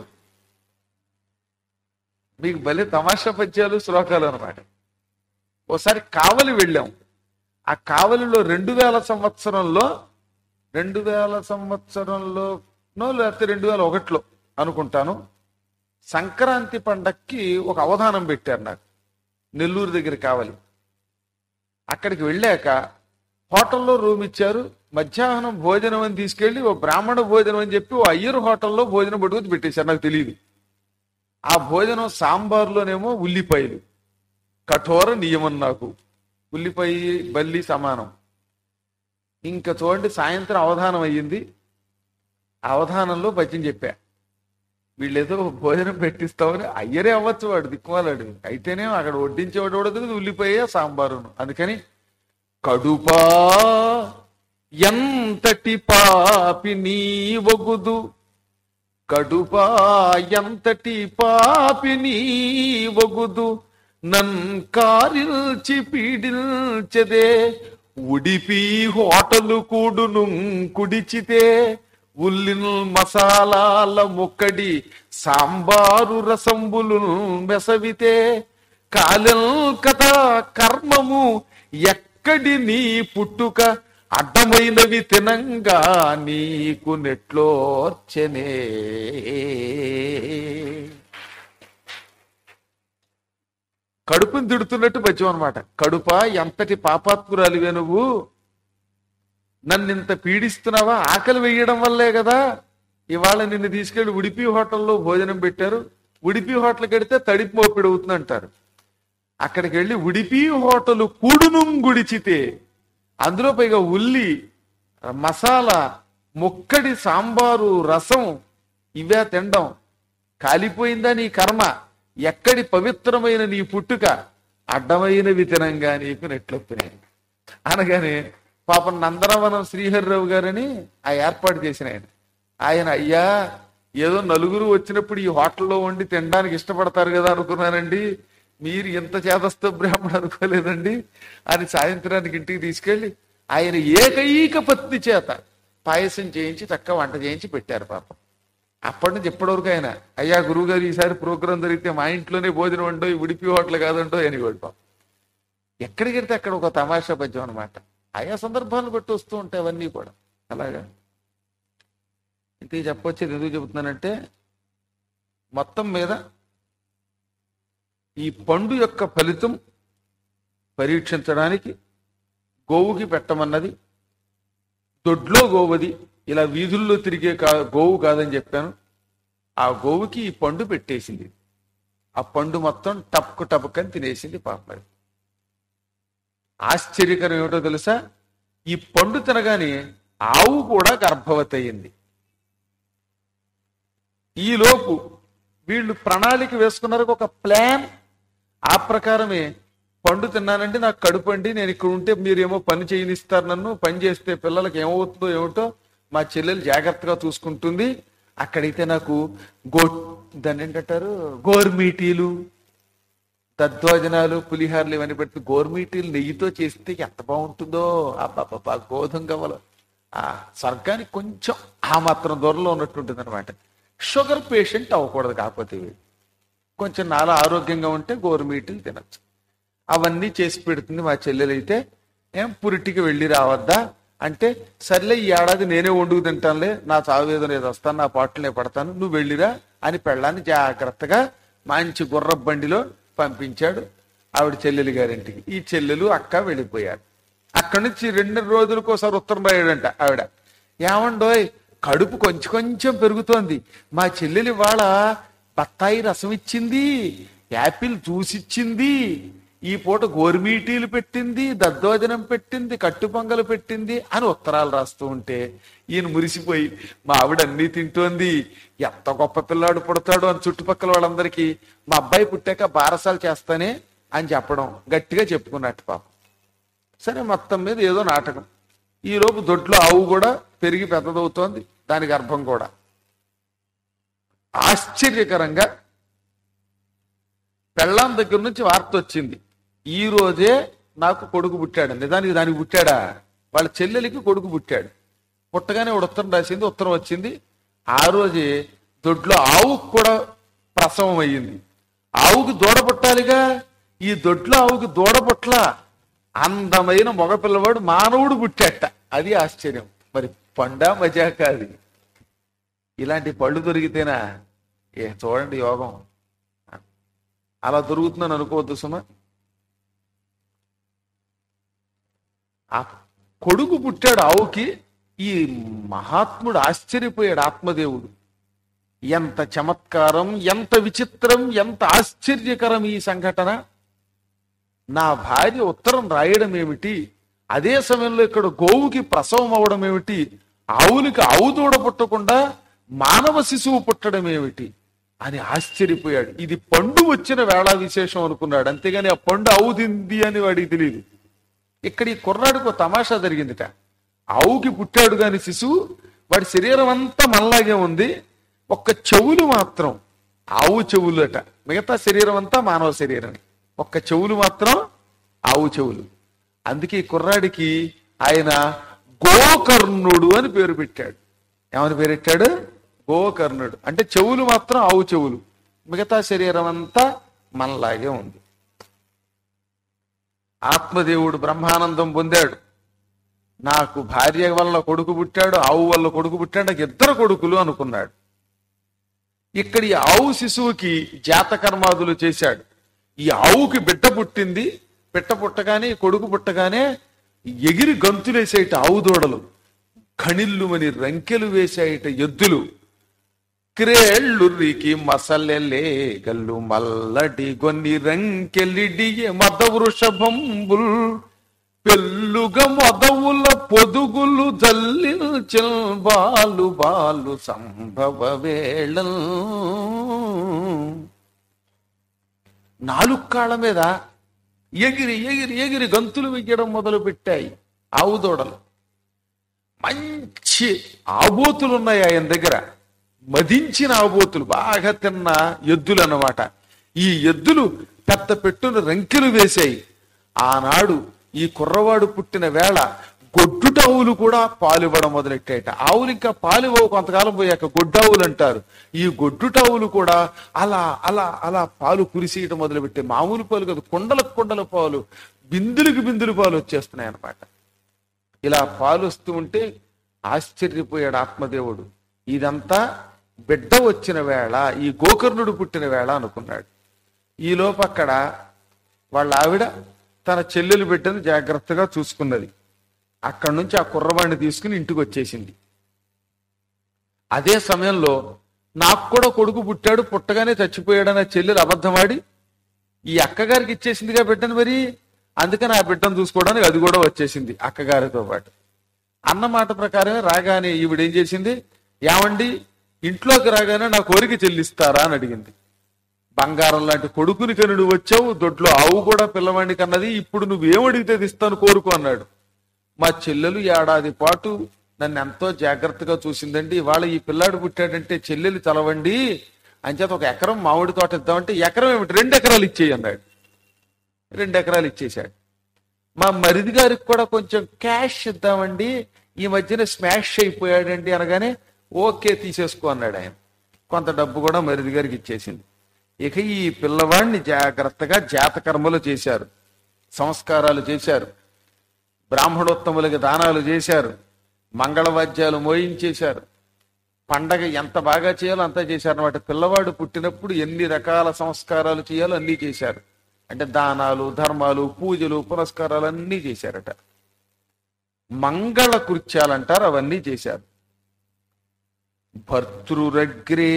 మీకు భలే తమాషా పద్యాలు శ్లోకాలు అనమాట ఓసారి కావలి వెళ్ళాం ఆ కావలిలో రెండు వేల సంవత్సరంలో రెండు వేల సంవత్సరంలోనో లేకపోతే రెండు వేల ఒకటిలో అనుకుంటాను సంక్రాంతి పండక్కి ఒక అవధానం పెట్టారు నాకు నెల్లూరు దగ్గర కావాలి అక్కడికి వెళ్ళాక హోటల్లో రూమ్ ఇచ్చారు మధ్యాహ్నం భోజనం అని తీసుకెళ్లి ఓ బ్రాహ్మణ భోజనం అని చెప్పి ఓ అయ్యర్ హోటల్లో భోజనం పట్టుకొచ్చి పెట్టేశారు నాకు తెలియదు ఆ భోజనం సాంబార్లోనేమో ఉల్లిపాయలు కఠోర నియమం నాకు ఉల్లిపాయ బల్లి సమానం ఇంకా చూడండి సాయంత్రం అవధానం అయ్యింది ఆ అవధానంలో పద్యం చెప్పా వీళ్ళేదో భోజనం పెట్టిస్తామని అయ్యరే అవ్వచ్చు వాడు దిక్కుమాలాడు అయితేనే అక్కడ వడ్డించేవాడు కూడా తెలియదు ఉల్లిపాయ సాంబారును అందుకని కడుపా ఎంతటి పాపి నీ ఒగుదు కడుపా ఎంతటి పాపి నీ ఒగుదు నన్ కారిల్చి పీడిల్చదే ఉడిపి హోటలు కూడును కుడిచితే ఉల్లిన్ మసాలాల ముక్కడి సాంబారు రసంబులు మెసవితే కాలెల్ కథ కర్మము ఎక్కడి నీ పుట్టుక అడ్డమైనవి తినంగా నీకు నెట్లోర్చెనే కడుపుని తిడుతున్నట్టు పద్యం అనమాట కడుప ఎంతటి పాపాత్మురాలివే నువ్వు నన్ను ఇంత పీడిస్తున్నావా ఆకలి వేయడం వల్లే కదా ఇవాళ నిన్ను తీసుకెళ్లి ఉడిపి హోటల్లో భోజనం పెట్టారు ఉడిపి హోటల్ కడితే తడిపి మోపిడి అవుతుంది అంటారు అక్కడికి వెళ్ళి ఉడిపి హోటలు కూడును గుడిచితే అందులో పైగా ఉల్లి మసాలా ముక్కడి సాంబారు రసం ఇవే తినడం కాలిపోయిందా నీ కర్మ ఎక్కడి పవిత్రమైన నీ పుట్టుక అడ్డమైనవి తినంగా నీకు నెట్లొప్పినాయి అనగానే పాపం నందనవనం శ్రీహరిరావు గారని ఆ ఏర్పాటు చేసిన ఆయన ఆయన అయ్యా ఏదో నలుగురు వచ్చినప్పుడు ఈ హోటల్లో వండి తినడానికి ఇష్టపడతారు కదా అనుకున్నానండి మీరు ఇంత చేదస్త బ్రాహ్మణ అనుకోలేదండి అని సాయంత్రానికి ఇంటికి తీసుకెళ్లి ఆయన ఏకైక పత్ని చేత పాయసం చేయించి చక్క వంట చేయించి పెట్టారు పాపం అప్పటి నుంచి ఎప్పటివరకు ఆయన అయ్యా గురువు గారు ఈసారి ప్రోగ్రాం జరిగితే మా ఇంట్లోనే భోజనం ఉండో ఈ ఉడిపి హోటల్ కాదంటో అని పాపం ఎక్కడికి వెళ్తే అక్కడ ఒక తమాషా పద్యం అనమాట ఆయా సందర్భాలను బట్టి వస్తూ ఉంటాయి అవన్నీ కూడా అలాగా ఇంతకీ చెప్పొచ్చేది ఎందుకు చెబుతున్నానంటే మొత్తం మీద ఈ పండు యొక్క ఫలితం పరీక్షించడానికి గోవుకి పెట్టమన్నది దొడ్లో గోవది ఇలా వీధుల్లో తిరిగే కా గోవు కాదని చెప్పాను ఆ గోవుకి ఈ పండు పెట్టేసింది ఆ పండు మొత్తం టప్కు టపక్ అని తినేసింది పాపది ఆశ్చర్యకరం ఏమిటో తెలుసా ఈ పండు తినగానే ఆవు కూడా గర్భవతి అయింది ఈలోపు వీళ్ళు ప్రణాళిక వేసుకున్నారు ఒక ప్లాన్ ఆ ప్రకారమే పండు తిన్నానంటే నాకు కడుపు అండి నేను ఇక్కడ ఉంటే మీరేమో పని చేయనిస్తారు నన్ను పని చేస్తే పిల్లలకి ఏమవుతుందో ఏమిటో మా చెల్లెలు జాగ్రత్తగా చూసుకుంటుంది అక్కడైతే నాకు గో దాన్ని ఏంటంటారు గోర్మీటీలు దద్దోజనాలు పులిహార్లు ఇవన్నీ పెట్టి గోర్మీటీలు నెయ్యితో చేస్తే ఎంత బాగుంటుందో అబ్బాబ్బా గోధుమ గవ్వలు ఆ స్వర్గానికి కొంచెం ఆ మాత్రం దూరంలో ఉన్నట్టుంటుంది అనమాట షుగర్ పేషెంట్ అవ్వకూడదు కాకపోతే వీడు. కొంచెం నాలో ఆరోగ్యంగా ఉంటే గోరుమీటీలు తినచ్చు అవన్నీ చేసి పెడుతుంది మా చెల్లెలైతే ఏం పురిటికి వెళ్ళి రావద్దా అంటే సర్లే ఈ ఏడాది నేనే వండుకు తింటానులే నా చావేదో నేను వస్తాను నా పాటలనే పడతాను నువ్వు వెళ్ళిరా అని పెళ్ళాన్ని జాగ్రత్తగా మంచి గుర్ర బండిలో పంపించాడు ఆవిడ చెల్లెలి గారింటికి ఈ చెల్లెలు అక్క వెళ్ళిపోయారు అక్కడి నుంచి రెండు రోజులకోసారి ఉత్తరం రాయడంట ఆవిడ ఏమండోయ్ కడుపు కొంచెం కొంచెం పెరుగుతోంది మా చెల్లెలి వాళ్ళ బత్తాయి రసం ఇచ్చింది యాపిల్ జ్యూస్ ఇచ్చింది ఈ పూట గోరుమీటీలు పెట్టింది దద్దోజనం పెట్టింది కట్టు పొంగలు పెట్టింది అని ఉత్తరాలు రాస్తూ ఉంటే ఈయన మురిసిపోయి మా ఆవిడ అన్నీ తింటోంది ఎంత గొప్ప పిల్లాడు పుడతాడు అని చుట్టుపక్కల వాళ్ళందరికీ మా అబ్బాయి పుట్టాక బారసాలు చేస్తానే అని చెప్పడం గట్టిగా చెప్పుకున్నట్టు పాపం సరే మొత్తం మీద ఏదో నాటకం ఈ లోపు దొడ్లో ఆవు కూడా పెరిగి పెద్దదవుతోంది దాని గర్భం కూడా ఆశ్చర్యకరంగా పెళ్ళాం దగ్గర నుంచి వార్త వచ్చింది ఈ రోజే నాకు కొడుకు పుట్టాడు నిజానికి దానికి పుట్టాడా వాళ్ళ చెల్లెలికి కొడుకు పుట్టాడు పుట్టగానే ఒక ఉత్తరం రాసింది ఉత్తరం వచ్చింది ఆ రోజే దొడ్లో ఆవుకు కూడా ప్రసవం అయ్యింది ఆవుకి దూడ పుట్టాలిగా ఈ దొడ్లో ఆవుకి దూడ పుట్ల అందమైన మగపిల్లవాడు మానవుడు పుట్టాట అది ఆశ్చర్యం మరి పండా మజాక అది ఇలాంటి పళ్ళు దొరికితేనా ఏ చూడండి యోగం అలా దొరుకుతుందని అనుకోవద్దు సుమ ఆ కొడుకు పుట్టాడు ఆవుకి ఈ మహాత్ముడు ఆశ్చర్యపోయాడు ఆత్మదేవుడు ఎంత చమత్కారం ఎంత విచిత్రం ఎంత ఆశ్చర్యకరం ఈ సంఘటన నా భార్య ఉత్తరం రాయడం ఏమిటి అదే సమయంలో ఇక్కడ గోవుకి ప్రసవం అవడం ఏమిటి ఆవులకి ఆవు దూడ పుట్టకుండా మానవ శిశువు పుట్టడం ఏమిటి అని ఆశ్చర్యపోయాడు ఇది పండు వచ్చిన వేళ విశేషం అనుకున్నాడు అంతేగాని ఆ పండు ఆవు తింది అని వాడికి తెలియదు ఇక్కడ ఈ కుర్రాడికి ఒక తమాషా జరిగిందిట ఆవుకి పుట్టాడు గాని శిశువు వాడి శరీరం అంతా మనలాగే ఉంది ఒక్క చెవులు మాత్రం ఆవు చెవులు అట మిగతా శరీరం అంతా మానవ శరీరం ఒక్క చెవులు మాత్రం ఆవు చెవులు అందుకే ఈ కుర్రాడికి ఆయన గోకర్ణుడు అని పేరు పెట్టాడు ఏమని పేరు పెట్టాడు గోకర్ణుడు అంటే చెవులు మాత్రం ఆవు చెవులు మిగతా శరీరం అంతా మనలాగే ఉంది ఆత్మదేవుడు బ్రహ్మానందం పొందాడు నాకు భార్య వల్ల కొడుకు పుట్టాడు ఆవు వల్ల కొడుకు పుట్టాడు నాకు ఇద్దరు కొడుకులు అనుకున్నాడు ఇక్కడ ఈ ఆవు శిశువుకి జాతకర్మాదులు చేశాడు ఈ ఆవుకి బిడ్డ పుట్టింది బిడ్డ పుట్టగానే ఈ కొడుకు పుట్టగానే ఎగిరి గంతులేసేట ఆవు దూడలు కణిల్లుమని రంకెలు వేసాయిట ఎద్దులు క్రేళ్ళుర్రికి మసలెలే గల్లు మల్లడి గొన్ని రంకెలిడియే మద వృషభంబుల్ పెళ్ళుగ మొదవుల పొదుగులు జల్లిల్చెల్ బాలు బాలు సంభవ వేళ నాలుగు కాళ్ళ మీద ఎగిరి ఎగిరి ఎగిరి గంతులు వెయ్యడం మొదలు పెట్టాయి ఆవు దూడలు మంచి ఆబోతులు ఉన్నాయి ఆయన దగ్గర మదించిన ఆబోతులు బాగా తిన్న ఎద్దులు అన్నమాట ఈ ఎద్దులు పెద్ద పెట్టున రంకెలు వేశాయి ఆనాడు ఈ కుర్రవాడు పుట్టిన వేళ గొడ్డుటావులు కూడా పాలు ఇవ్వడం మొదలెట్టాయట ఆవులు ఇంకా పాలు ఇవ్వవు కొంతకాలం పోయాక గొడ్డావులు అంటారు ఈ గొడ్డుటావులు కూడా అలా అలా అలా పాలు కురిసేయటం మొదలుపెట్టే మామూలు పాలు కాదు కుండలకు కుండల పాలు బిందులకు బిందులు పాలు వచ్చేస్తున్నాయి అన్నమాట ఇలా పాలు వస్తూ ఉంటే ఆశ్చర్యపోయాడు ఆత్మదేవుడు ఇదంతా బిడ్డ వచ్చిన వేళ ఈ గోకర్ణుడు పుట్టిన వేళ అనుకున్నాడు ఈ లోపు అక్కడ వాళ్ళ ఆవిడ తన చెల్లెలు బిడ్డను జాగ్రత్తగా చూసుకున్నది అక్కడి నుంచి ఆ కుర్రవాడిని తీసుకుని ఇంటికి వచ్చేసింది అదే సమయంలో నాకు కూడా కొడుకు పుట్టాడు పుట్టగానే చచ్చిపోయాడనే చెల్లెలు అబద్ధమాడి ఈ అక్కగారికి ఇచ్చేసిందిగా బిడ్డను మరి అందుకని ఆ బిడ్డను చూసుకోవడానికి అది కూడా వచ్చేసింది అక్కగారితో పాటు అన్న మాట ప్రకారమే రాగానే ఈవిడ ఏం చేసింది ఏమండి ఇంట్లోకి రాగానే నా కోరిక చెల్లిస్తారా అని అడిగింది బంగారం లాంటి కొడుకుని కని నువ్వు వచ్చావు దొడ్లో ఆవు కూడా పిల్లవాడిని కన్నది ఇప్పుడు నువ్వేం అడిగితే అది ఇస్తాను కోరుకో అన్నాడు మా చెల్లెలు ఏడాది పాటు నన్ను ఎంతో జాగ్రత్తగా చూసిందండి ఇవాళ ఈ పిల్లాడు పుట్టాడంటే చెల్లెలు చలవండి అంచేత ఒక ఎకరం మామిడి తోట ఇద్దామంటే ఎకరం ఏమిటి రెండు ఎకరాలు ఇచ్చేయి అన్నాడు రెండు ఎకరాలు ఇచ్చేశాడు మా మరిది గారికి కూడా కొంచెం క్యాష్ ఇద్దామండి ఈ మధ్యన స్మాష్ అయిపోయాడండి అనగానే ఓకే తీసేసుకో అన్నాడు ఆయన కొంత డబ్బు కూడా మరిది గారికి ఇచ్చేసింది ఇక ఈ పిల్లవాడిని జాగ్రత్తగా జాతకర్మలు చేశారు సంస్కారాలు చేశారు బ్రాహ్మణోత్తములకి దానాలు చేశారు మంగళవాద్యాలు మోయించేశారు పండగ ఎంత బాగా చేయాలో అంతా చేశారు అన్నమాట పిల్లవాడు పుట్టినప్పుడు ఎన్ని రకాల సంస్కారాలు చేయాలో అన్నీ చేశారు అంటే దానాలు ధర్మాలు పూజలు పురస్కారాలు అన్నీ చేశారట మంగళ కృత్యాలంటారు అవన్నీ చేశారు భర్తృరగ్రే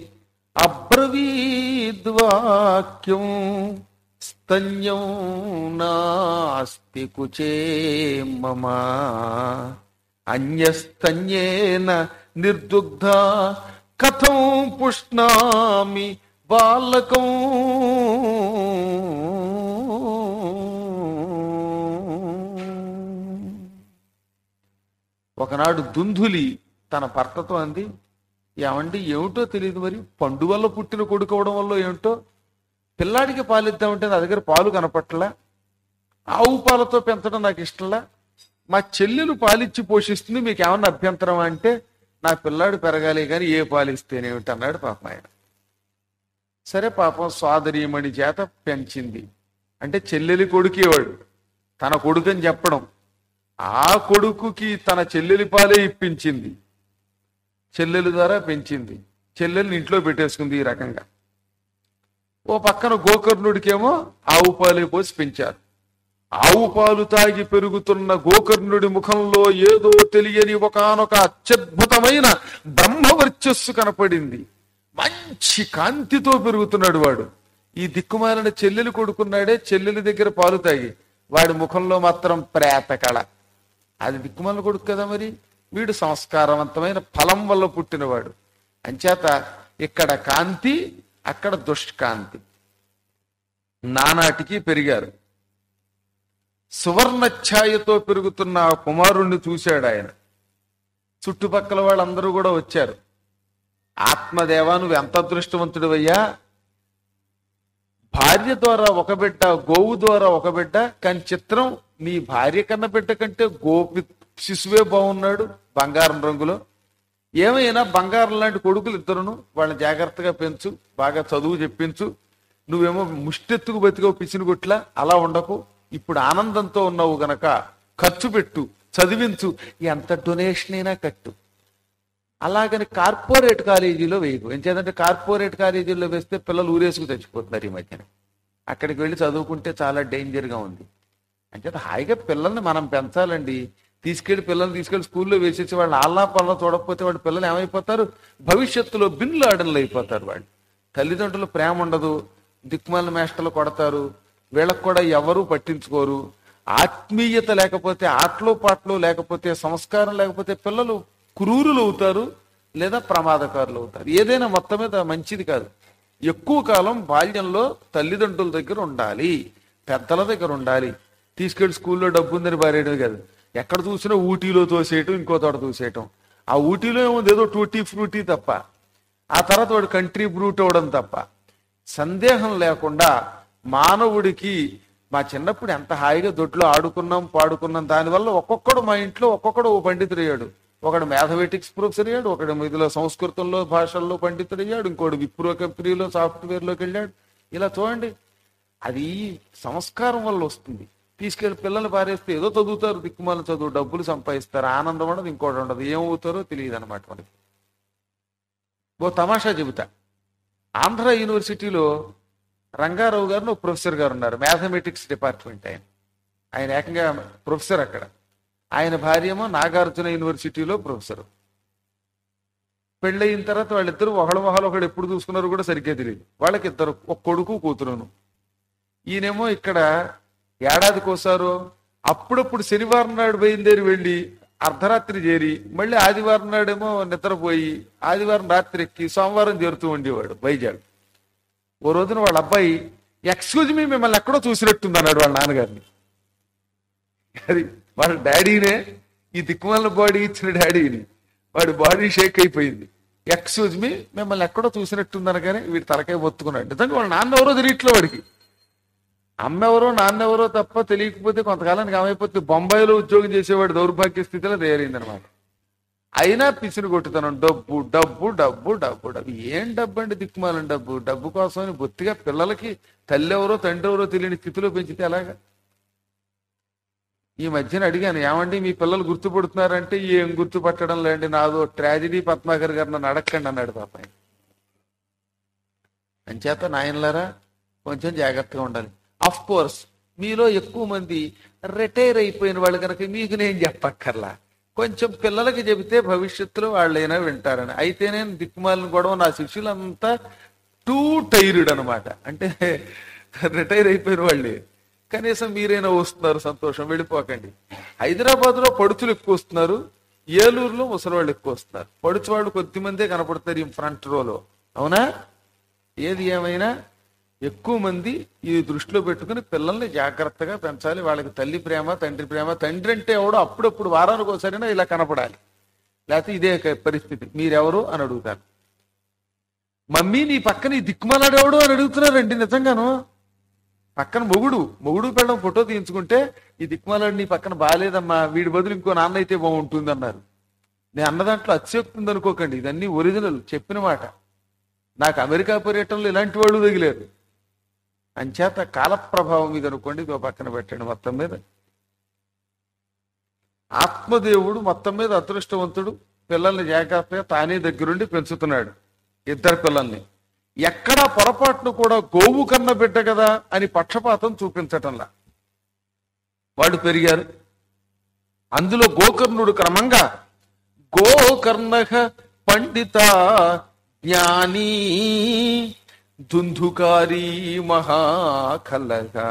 అబ్రవీద్వాక్యం స్తన్యం నాస్తి కుచే మమ అన్యస్తన్యేన నిర్దుగ్ధ కథం పుష్ణామి బాలకం ఒకనాడు దుందులి తన భర్తతో అంది ఏమండి ఏమిటో తెలియదు మరి పండు వల్ల పుట్టిన కొడుకు అవడం వల్ల ఏమిటో పిల్లాడికి పాలిద్దామంటే నా దగ్గర పాలు కనపట్లా ఆవు పాలతో పెంచడం నాకు ఇష్టంలా మా చెల్లెలు పాలిచ్చి పోషిస్తుంది మీకు ఏమన్నా అభ్యంతరం అంటే నా పిల్లాడు పెరగాలి కానీ ఏ పాలిస్తేనేమిటి అన్నాడు పాపం ఆయన సరే పాపం సోదరీమణి చేత పెంచింది అంటే చెల్లెలి కొడుకేవాడు తన కొడుకని చెప్పడం ఆ కొడుకుకి తన చెల్లెలి పాలే ఇప్పించింది చెల్లెలు ద్వారా పెంచింది చెల్లెల్ని ఇంట్లో పెట్టేసుకుంది ఈ రకంగా ఓ పక్కన గోకర్ణుడికేమో ఆవు పాలే పోసి పెంచారు ఆవు పాలు తాగి పెరుగుతున్న గోకర్ణుడి ముఖంలో ఏదో తెలియని ఒకనొక అత్యద్భుతమైన బ్రహ్మవర్చస్సు కనపడింది మంచి కాంతితో పెరుగుతున్నాడు వాడు ఈ దిక్కుమాలిన చెల్లెలు కొడుకున్నాడే చెల్లెలి దగ్గర పాలు తాగి వాడి ముఖంలో మాత్రం ప్రేత కళ అది దిక్కుమాల కొడుకు కదా మరి వీడు సంస్కారవంతమైన ఫలం వల్ల పుట్టినవాడు అంచేత ఇక్కడ కాంతి అక్కడ దుష్కాంతి నానాటికి పెరిగారు సువర్ణ ఛాయతో పెరుగుతున్న ఆ కుమారుణ్ణి చూశాడు ఆయన చుట్టుపక్కల వాళ్ళందరూ కూడా వచ్చారు ఆత్మదేవా నువ్వు ఎంత అదృష్టవంతుడివయ్యా భార్య ద్వారా ఒక బిడ్డ గోవు ద్వారా ఒక బిడ్డ కానీ చిత్రం నీ భార్య కన్న బిడ్డ కంటే గోపి శిశువే బాగున్నాడు బంగారం రంగులో ఏమైనా బంగారం లాంటి కొడుకులు ఇద్దరును వాళ్ళని జాగ్రత్తగా పెంచు బాగా చదువు చెప్పించు నువ్వేమో ముష్టెత్తుకు బతికో పిచ్చిని గుట్ల అలా ఉండకు ఇప్పుడు ఆనందంతో ఉన్నావు గనక ఖర్చు పెట్టు చదివించు ఎంత డొనేషన్ అయినా కట్టు అలాగని కార్పొరేట్ కాలేజీలో వేయకు ఎంచేదంటే కార్పొరేట్ కాలేజీలో వేస్తే పిల్లలు ఊరేసుకు చచ్చిపోతున్నారు ఈ మధ్యన అక్కడికి వెళ్ళి చదువుకుంటే చాలా డేంజర్గా ఉంది అంచేత హాయిగా పిల్లల్ని మనం పెంచాలండి తీసుకెళ్లి పిల్లల్ని తీసుకెళ్లి స్కూల్లో వేసేసి వాళ్ళు ఆల్లా పనులు చూడకపోతే వాళ్ళ పిల్లలు ఏమైపోతారు భవిష్యత్తులో బిన్లు ఆడలు అయిపోతారు వాళ్ళు తల్లిదండ్రులు ప్రేమ ఉండదు దిక్కుమాల మేష్టలు కొడతారు వీళ్ళకు కూడా ఎవరూ పట్టించుకోరు ఆత్మీయత లేకపోతే ఆటలో పాటలు లేకపోతే సంస్కారం లేకపోతే పిల్లలు క్రూరులు అవుతారు లేదా ప్రమాదకారులు అవుతారు ఏదైనా మొత్తం మీద మంచిది కాదు ఎక్కువ కాలం బాల్యంలో తల్లిదండ్రుల దగ్గర ఉండాలి పెద్దల దగ్గర ఉండాలి తీసుకెళ్లి స్కూల్లో డబ్బు ఉందని బారేయడం కాదు ఎక్కడ చూసినా ఊటీలో తోసేయటం ఇంకో తోట తోసేయటం ఆ ఊటీలో ఏముంది ఏదో టూటీ ఫ్రూటీ తప్ప ఆ తర్వాత వాడు కంట్రీ బ్రూట్ అవడం తప్ప సందేహం లేకుండా మానవుడికి మా చిన్నప్పుడు ఎంత హాయిగా దొడ్లో ఆడుకున్నాం పాడుకున్నాం దానివల్ల ఒక్కొక్కడు మా ఇంట్లో ఒక్కొక్కడు ఓ పండితుడు అయ్యాడు ఒకడు మ్యాథమెటిక్స్ ప్రొఫెసర్ అయ్యాడు ఒకడు ఇదిలో సంస్కృతంలో భాషల్లో పండితుడు అయ్యాడు ఇంకోడు విప్రో కంపెనీలో సాఫ్ట్వేర్లోకి వెళ్ళాడు ఇలా చూడండి అది సంస్కారం వల్ల వస్తుంది తీసుకెళ్లి పిల్లలు పారేస్తే ఏదో చదువుతారు దిక్కుమాల చదువు డబ్బులు సంపాదిస్తారు ఆనందం ఉండదు ఇంకోటి ఉండదు ఏమవుతారో తెలియదు అనమాట మనకి ఓ తమాషా చెబుతా ఆంధ్ర యూనివర్సిటీలో రంగారావు గారు ఒక ప్రొఫెసర్ గారు ఉన్నారు మ్యాథమెటిక్స్ డిపార్ట్మెంట్ ఆయన ఆయన ఏకంగా ప్రొఫెసర్ అక్కడ ఆయన భార్యేమో నాగార్జున యూనివర్సిటీలో ప్రొఫెసర్ పెళ్ళయిన తర్వాత వాళ్ళిద్దరు ఒకళ్ళ మొహాలు ఒకడు ఎప్పుడు చూసుకున్నారో కూడా సరిగ్గా తెలియదు వాళ్ళకి ఇద్దరు ఒక కొడుకు కూతురును ఈయనేమో ఇక్కడ ఏడాదికోసారో అప్పుడప్పుడు శనివారం నాడు బయలుదేరి వెళ్ళి అర్ధరాత్రి చేరి మళ్ళీ ఆదివారం నాడేమో నిద్రపోయి ఆదివారం రాత్రి ఎక్కి సోమవారం చేరుతూ ఉండేవాడు వైజాగ్ ఓ రోజున వాళ్ళ అబ్బాయి ఎక్స్క్యూజ్ మీ మిమ్మల్ని ఎక్కడో చూసినట్టుంది అన్నాడు వాళ్ళ నాన్నగారిని అది వాళ్ళ డాడీనే ఈ దిక్కుమాల బాడీ ఇచ్చిన డాడీని వాడి బాడీ షేక్ అయిపోయింది ఎక్స్క్యూజ్ మీ మిమ్మల్ని ఎక్కడో చూసినట్టుంది అనగానే వీడి తలకాయ ఒత్తుకున్నాడు నిజంగా వాళ్ళ నాన్న ఎవరో తెలియట్లే వాడికి అమ్మ ఎవరో నాన్న ఎవరో తప్ప తెలియకపోతే కొంతకాలానికి ఏమైపోతే బొంబాయిలో ఉద్యోగం చేసేవాడు దౌర్భాగ్య స్థితిలో తయారైంది అనమాట అయినా పిసిని కొట్టుతాను డబ్బు డబ్బు డబ్బు డబ్బు డబ్బు ఏం డబ్బు అండి దిక్కుమాలని డబ్బు డబ్బు కోసం బొత్తిగా పిల్లలకి తల్లి ఎవరో తండ్రి ఎవరో తెలియని స్థితిలో పెంచితే ఎలాగా ఈ మధ్యన అడిగాను ఏమండి మీ పిల్లలు గుర్తుపడుతున్నారంటే ఏం గుర్తుపట్టడం లేండి నాదో ట్రాజిడీ పద్మాకర్ గారు నన్ను అడగండి అన్నాడు పాప ఆయన. అంచేత నాయనలారా కొంచెం జాగ్రత్తగా ఉండాలి అఫ్ కోర్స్ మీలో ఎక్కువ మంది రిటైర్ అయిపోయిన వాళ్ళు కనుక మీకు నేను చెప్పక్కర్లా కొంచెం పిల్లలకి చెబితే భవిష్యత్తులో వాళ్ళైనా వింటారని అయితే నేను దిక్కుమాలిన గొడవ నా శిష్యులంతా టూ టైర్డ్ అనమాట అంటే రిటైర్ అయిపోయిన వాళ్ళే కనీసం మీరైనా వస్తున్నారు సంతోషం వెళ్ళిపోకండి హైదరాబాద్ లో పడుచులు ఎక్కువ వస్తున్నారు ఏలూరులో ముసలివాళ్ళు ఎక్కువ వస్తున్నారు పడుచు వాళ్ళు కొద్ది మందే కనపడతారు ఈ ఫ్రంట్ రోలో అవునా ఏది ఏమైనా ఎక్కువ మంది ఇది దృష్టిలో పెట్టుకుని పిల్లల్ని జాగ్రత్తగా పెంచాలి వాళ్ళకి తల్లి ప్రేమ తండ్రి ప్రేమ తండ్రి అంటే ఎవడో అప్పుడప్పుడు వారానికి ఒకసారైనా ఇలా కనపడాలి లేకపోతే ఇదే క- పరిస్థితి మీరెవరు అని అడుగుతారు మమ్మీ నీ పక్కన ఈ దిక్కుమాలాడు ఎవడు అని అడుగుతున్నారండి నిజంగాను పక్కన మొగుడు మొగుడు పెళ్ళం ఫోటో తీయించుకుంటే ఈ దిక్కుమాలాడు నీ పక్కన బాగాలేదమ్మా వీడి బదులు ఇంకో నాన్న అయితే బాగుంటుంది అన్నారు నేను అన్న దాంట్లో అత్యోక్తి ఉంది అనుకోకండి ఇదన్నీ ఒరిజినల్ చెప్పిన మాట నాకు అమెరికా పర్యటనలో ఇలాంటి వాళ్ళు తగిలేరు అంచేత కాల ప్రభావం మీద అనుకోండి ఇదో పక్కన పెట్టండి మొత్తం మీద ఆత్మదేవుడు మొత్తం మీద అదృష్టవంతుడు పిల్లల్ని జాగ్రత్తగా తానే దగ్గరుండి పెంచుతున్నాడు ఇద్దరు పిల్లల్ని ఎక్కడా పొరపాటును కూడా గోవు కన్న బిడ్డ కదా అని పక్షపాతం చూపించటంలా వాళ్ళు పెరిగారు అందులో గోకర్ణుడు క్రమంగా గోకర్ణక పండిత జ్ఞానీ దుందుకారి మహాకలగా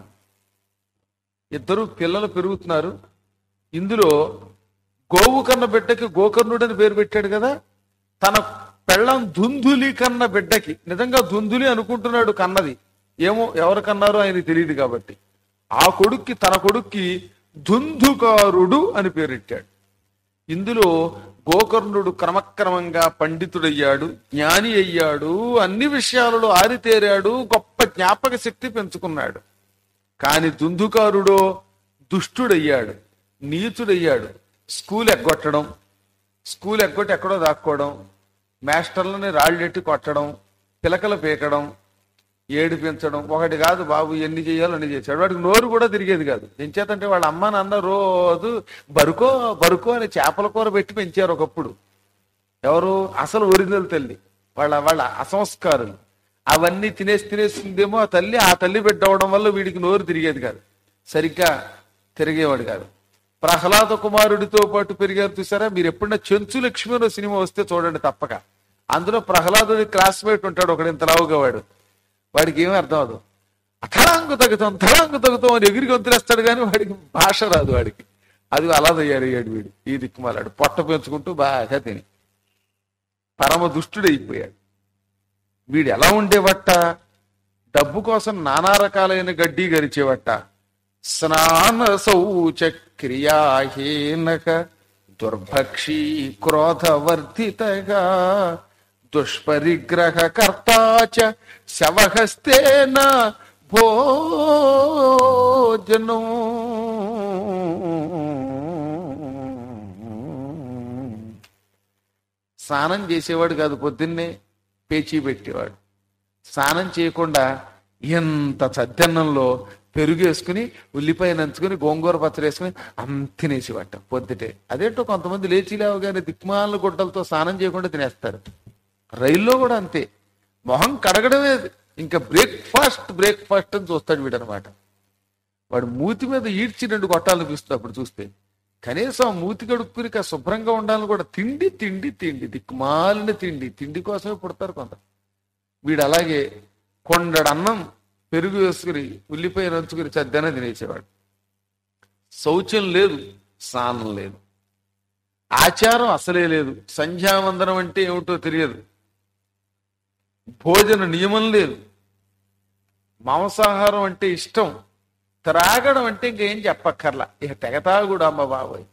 ఇద్దరు పిల్లలు పెరుగుతున్నారు ఇందులో గోవు కన్న బిడ్డకి గోకర్ణుడు అని పేరు పెట్టాడు కదా తన పెళ్ళం దుందులి కన్న బిడ్డకి నిజంగా దుందులి అనుకుంటున్నాడు కన్నది ఏమో ఎవరు కన్నారో ఆయన తెలియదు కాబట్టి ఆ కొడుక్కి తన కొడుక్కి దుందుకారుడు అని పేరెట్టాడు ఇందులో గోకర్ణుడు క్రమక్రమంగా పండితుడయ్యాడు జ్ఞాని అయ్యాడు అన్ని విషయాలలో ఆరితేరాడు గొప్ప జ్ఞాపక శక్తి పెంచుకున్నాడు కాని దుందుకారుడో దుష్టుడయ్యాడు నీచుడయ్యాడు స్కూల్ ఎగ్గొట్టడం స్కూల్ ఎగ్గొట్టి ఎక్కడో దాక్కోవడం మాస్టర్లని రాళ్ళెట్టి కొట్టడం పిలకలు పీకడం ఏడిపించడం ఒకటి కాదు బాబు ఎన్ని చేయాలో అన్ని చేశాడు వాడికి నోరు కూడా తిరిగేది కాదు ఎంచేతంటే వాళ్ళ అమ్మ నాన్న రోజు బరుకో బరుకో అని చేపల కూర పెట్టి పెంచారు ఒకప్పుడు ఎవరు అసలు ఒరిజినల్ తల్లి వాళ్ళ వాళ్ళ అసంస్కారులు అవన్నీ తినేసి తినేసిందేమో ఆ తల్లి ఆ తల్లి బిడ్డ అవడం వల్ల వీడికి నోరు తిరిగేది కాదు సరిగ్గా తిరిగేవాడు కాదు ప్రహ్లాద కుమారుడితో పాటు పెరిగారు చూసారా మీరు ఎప్పుడన్నా చెంచు లక్ష్మి అనే సినిమా వస్తే చూడండి తప్పక అందులో ప్రహ్లాదుడి క్లాస్మేట్ ఉంటాడు ఒకడు ఇంత లావుగా వాడు వాడికి ఏమీ అర్థం అవదు అథలాంగు తగ్గుతాం తలాంగు తగ్గుతాం అని ఎగిరి గొంతులేస్తాడు కానీ వాడికి భాష రాదు వాడికి అది అలా తయారయ్యాడు వీడు ఈ దిక్కుమాలాడు పొట్ట పెంచుకుంటూ బాగా తిని పరమ దుష్టుడైపోయాడు వీడు ఎలా ఉండేవట్ట డబ్బు కోసం నానా రకాలైన గడ్డి గరిచేవట్ట స్నాన శౌచ క్రియాహీనక దుర్భక్షీ క్రోధవర్ధితగా దుష్పరిగ్రహ కర్తాచ శవహస్తేన భోజనం స్నానం చేసేవాడు కాదు పొద్దున్నే పేచీ పెట్టేవాడు స్నానం చేయకుండా ఎంత చద్దన్నంలో పెరుగు వేసుకుని ఉల్లిపాయ నంచుకుని గోంగూర పచ్చడి వేసుకుని అంత తినేసేవాట పొద్దుటే అదేంటో కొంతమంది లేచి లేవగానే దిక్మాల గుడ్డలతో స్నానం చేయకుండా తినేస్తారు రైల్లో కూడా అంతే మొహం కడగడమే ఇంకా బ్రేక్ఫాస్ట్ బ్రేక్ఫాస్ట్ అని చూస్తాడు వీడనమాట వాడు మూతి మీద ఈడ్చి రెండు కొట్టాలనిపిస్తుంది అప్పుడు చూస్తే కనీసం మూతి కడుక్కుని కాస్త శుభ్రంగా ఉండాలని కూడా తిండి తిండి తిండి దిక్కుమాలిన తిండి తిండి కోసమే పుడతారు కొంత వీడు అలాగే కొండడు అన్నం పెరుగు వేసుకుని ఉల్లిపాయ నంచుకుని చద్దన తినేసేవాడు శౌచం లేదు స్నానం లేదు ఆచారం అసలే లేదు సంధ్యావందనం అంటే ఏమిటో తెలియదు భోజన నియమం లేదు మాంసాహారం అంటే ఇష్టం త్రాగడం అంటే ఇంకేం చెప్పక్కర్లా ఇక తెగ తాగుడు అమ్మ బాబోయ్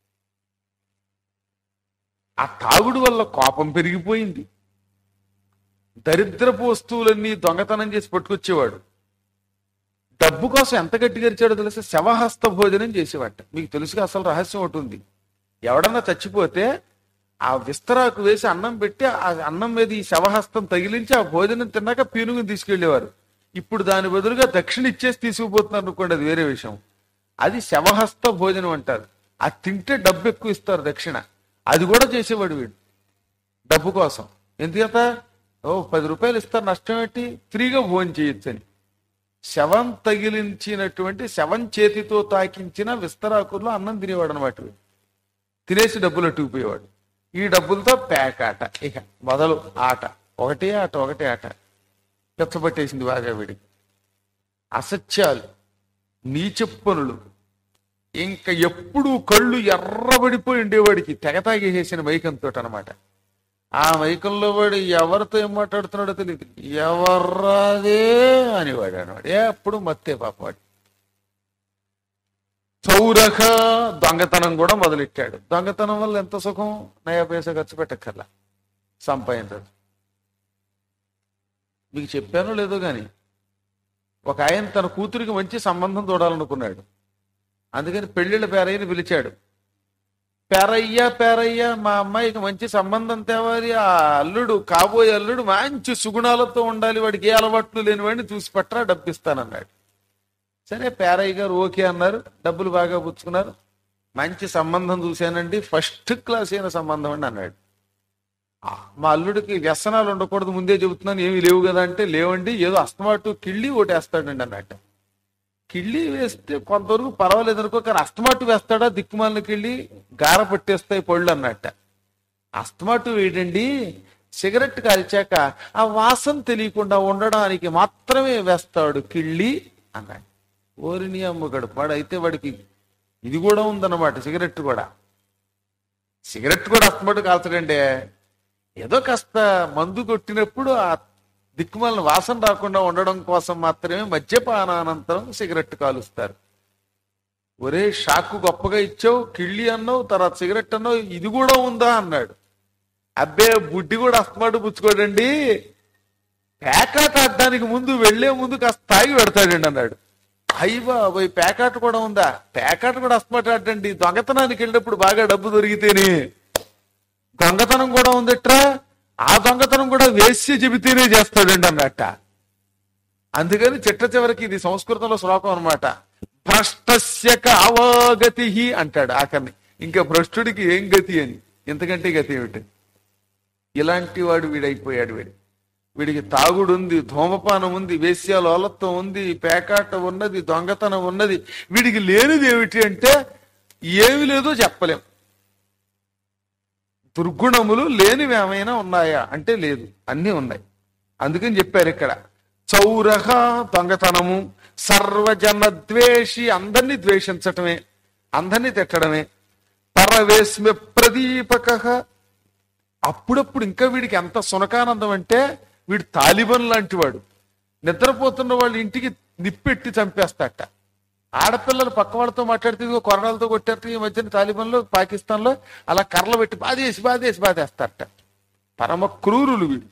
ఆ తాగుడు వల్ల కోపం పెరిగిపోయింది దరిద్రపు వస్తువులన్నీ దొంగతనం చేసి పట్టుకొచ్చేవాడు డబ్బు కోసం ఎంత గట్టిగా ఇచ్చాడో తెలిసి శవహస్త భోజనం చేసేవాట మీకు తెలుసుగా అసలు రహస్యం ఒకటి ఉంది ఎవడన్నా చచ్చిపోతే ఆ విస్తరాకు వేసి అన్నం పెట్టి ఆ అన్నం మీద ఈ శవహస్తం తగిలించి ఆ భోజనం తిన్నాక పీనుగుని తీసుకెళ్లేవారు ఇప్పుడు దాని బదులుగా దక్షిణ ఇచ్చేసి తీసుకుపోతున్నారు అనుకోండి అది వేరే విషయం అది శవహస్త భోజనం అంటారు అది తింటే డబ్బు ఎక్కువ ఇస్తారు దక్షిణ అది కూడా చేసేవాడు వీడు డబ్బు కోసం ఎందుకంత ఓ పది రూపాయలు ఇస్తారు నష్టం ఏంటి ఫ్రీగా భోజనం చేయొచ్చు అని శవం తగిలించినటువంటి శవం చేతితో తాకించిన విస్తరాకుల్లో అన్నం తినేవాడు అనమాట వీడు. తినేసి డబ్బులు అట్టుకుపోయేవాడు ఈ డబ్బులతో పేకాట ఇక మొదలు ఆట ఒకటే ఆట ఒకటే ఆట పెచ్చబట్టేసింది బాగా వీడికి అసత్యాలు నీచప్పనులు ఇంకా ఎప్పుడూ కళ్ళు ఎర్రబడిపోయి ఉండేవాడికి తెగ తాగేసేసిన మైకంతో అనమాట ఆ మైకంలో వాడు ఎవరితో ఏం మాట్లాడుతున్నాడో తెలియదు ఎవర్రాదే అనేవాడు అనమాట ఎప్పుడు మత్తే పాపవాడు చౌరక దొంగతనం కూడా మొదలెట్టాడు దొంగతనం వల్ల ఎంత సుఖం నయా పైసా ఖర్చు పెట్టక్కర్లా సంపాదించదు మీకు చెప్పానో లేదో గాని ఒక ఆయన తన కూతురికి మంచి సంబంధం చూడాలనుకున్నాడు అందుకని పెళ్లిళ్ళ పేరయ్యని పిలిచాడు పేరయ్య పేరయ్య మా అమ్మాయికి మంచి సంబంధం తేవాలి ఆ అల్లుడు కాబోయే అల్లుడు మంచి సుగుణాలతో ఉండాలి వాడికి ఏ అలవాట్లు లేని వాడిని చూసి పట్టరా డబ్బిస్తానన్నాడు సరే పేరయ్య గారు ఓకే అన్నారు డబ్బులు బాగా పుచ్చుకున్నారు మంచి సంబంధం చూశానండి ఫస్ట్ క్లాస్ అయిన సంబంధం అండి అన్నాడు ఆ, మా అల్లుడికి వ్యసనాలు ఉండకూడదు ముందే చెబుతున్నాను ఏమీ లేవు కదా అంటే లేవండి ఏదో అస్తమాటు కిళ్ళి ఓటేస్తాడండి అన్నట్టు కిళ్ళి వేస్తే కొంతవరకు పర్వాలేదు అనుకో కానీ అస్తమాటు వేస్తాడా దిక్కుమాలిన కిళ్ళి గార పట్టేస్తాయి పళ్ళు అన్నట్ట అస్తమాటు వేయడండి సిగరెట్ కాల్చాక ఆ వాసన తెలియకుండా ఉండడానికి మాత్రమే వేస్తాడు కిళ్ళి అన్నాడు ఓరిని అమ్మగడు వాడు అయితే వాడికి ఇది కూడా ఉందన్నమాట సిగరెట్ కూడా సిగరెట్ కూడా అస్తమాటు కాల్చడండి ఏదో కాస్త మందు కొట్టినప్పుడు ఆ దిక్కుమాలిన వాసన రాకుండా ఉండడం కోసం మాత్రమే మద్యపానానంతరం సిగరెట్ కాలుస్తారు ఒరే షాకు గొప్పగా ఇచ్చావు కిళ్ళి అన్నావు తర్వాత సిగరెట్ అన్నావు ఇది కూడా ఉందా అన్నాడు అబ్బే బుడ్డి కూడా అస్తమాటు పుచ్చుకోడండి పేకాట ఆడడానికి ముందు వెళ్లే ముందు కాస్త తాగి పెడతాడండి అన్నాడు అయ్యా పోయి పేకాట కూడా ఉందా పేకాట కూడా అస్తమాటు ఆడండి దొంగతనానికి వెళ్ళినప్పుడు బాగా డబ్బు దొరికితేనే దొంగతనం కూడా ఉందట్రా ఆ దొంగతనం కూడా వేసి చెబితేనే చేస్తాడండి అన్నట్ట అందుకని చిట్ట చివరికి ఇది సంస్కృతంలో శ్లోకం అనమాట భ్రష్టస్య కావాగతి అంటాడు ఆఖరిని ఇంకా భ్రష్టుడికి ఏం గతి అని ఇంతకంటే గతి ఏమిటి ఇలాంటి వాడు వీడైపోయాడు వీడు వీడికి తాగుడు ఉంది ధూమపానం ఉంది వేశ్యాలోలత్వం ఉంది పేకాట ఉన్నది దొంగతనం ఉన్నది వీడికి లేనిది ఏమిటి అంటే ఏమి లేదో చెప్పలేం దుర్గుణములు లేనివి ఏమైనా ఉన్నాయా అంటే లేదు అన్నీ ఉన్నాయి అందుకని చెప్పారు ఇక్కడ చౌరహ దొంగతనము సర్వజన ద్వేషి అందరినీ ద్వేషించటమే అందరినీ తిట్టడమే పరవేశ్మ ప్రదీపక అప్పుడప్పుడు ఇంకా వీడికి ఎంత సునకానందం అంటే వీడు తాలిబన్ లాంటి వాడు నిద్రపోతున్న వాళ్ళ ఇంటికి నిప్పెట్టి చంపేస్తాట ఆడపిల్లలు పక్క వాళ్ళతో మాట్లాడితే ఇదిగో కొరడాలతో కొట్టారు ఈ మధ్యన తాలిబాన్లో పాకిస్తాన్లో అలా కర్రలు పెట్టి బాధేసి బాధేసి బాధేస్తారట పరమ క్రూరులు వీడు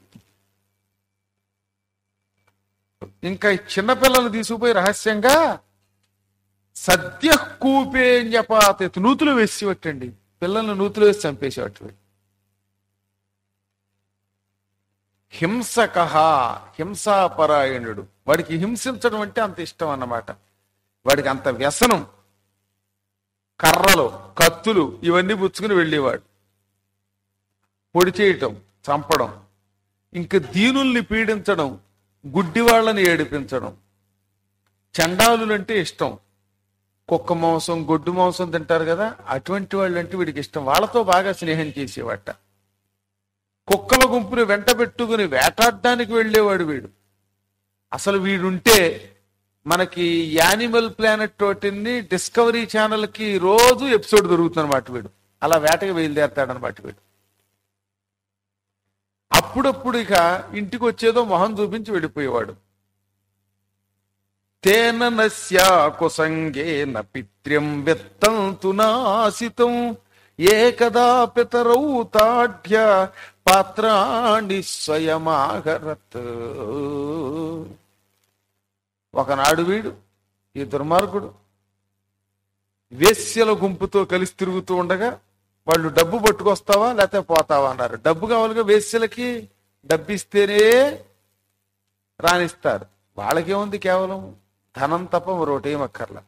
ఇంకా ఈ చిన్నపిల్లలు తీసుకుపోయి రహస్యంగా సద్య కూపే అని చెప్పాత నూతులు వేసేవట్టండి పిల్లల్ని నూతులు వేసి చంపేసేవాటి వీడు హింసక హింసాపరాయణుడు వాడికి హింసించడం అంటే అంత ఇష్టం అన్నమాట వాడికి అంత వ్యసనం కర్రలు కత్తులు ఇవన్నీ పుచ్చుకుని వెళ్ళేవాడు పొడి చేయటం చంపడం ఇంక దీనుల్ని పీడించడం గుడ్డి వాళ్ళని ఏడిపించడం చండాలులంటే ఇష్టం కుక్క మాంసం గొడ్డు మాంసం తింటారు కదా అటువంటి వాళ్ళు అంటే వీడికి ఇష్టం వాళ్ళతో బాగా స్నేహం చేసేవాట కుక్కల గుంపుని వెంట పెట్టుకుని వేటాడడానికి వెళ్ళేవాడు వీడు అసలు వీడుంటే మనకి యానిమల్ ప్లానెట్ తోటిని డిస్కవరీ ఛానల్ కి రోజు ఎపిసోడ్ దొరుకుతుంది అనమాట వీడు అలా వేటకి బయలుదేరతాడు అనమాట వీడు అప్పుడప్పుడు ఇక ఇంటికి వచ్చేదో మొహం చూపించి వెళ్ళిపోయేవాడు తేన నశ్యాకుసంగేన పిత్ర్యం విత్తంతు నాసితం ఏకదా పితరౌ తాఢ్య పాత్రాణి స్వయమాగరత్ ఒకనాడు వీడు ఈ దుర్మార్గుడు వేశ్యల గుంపుతో కలిసి తిరుగుతూ ఉండగా వాళ్ళు డబ్బు పట్టుకొస్తావా లేకపోతే పోతావా అన్నారు డబ్బు కావాలిగా వేశ్యలకి డబ్బు ఇస్తేనే రాణిస్తారు వాళ్ళకేముంది కేవలం ధనం తప్ప మరొకటేం అక్కర్లా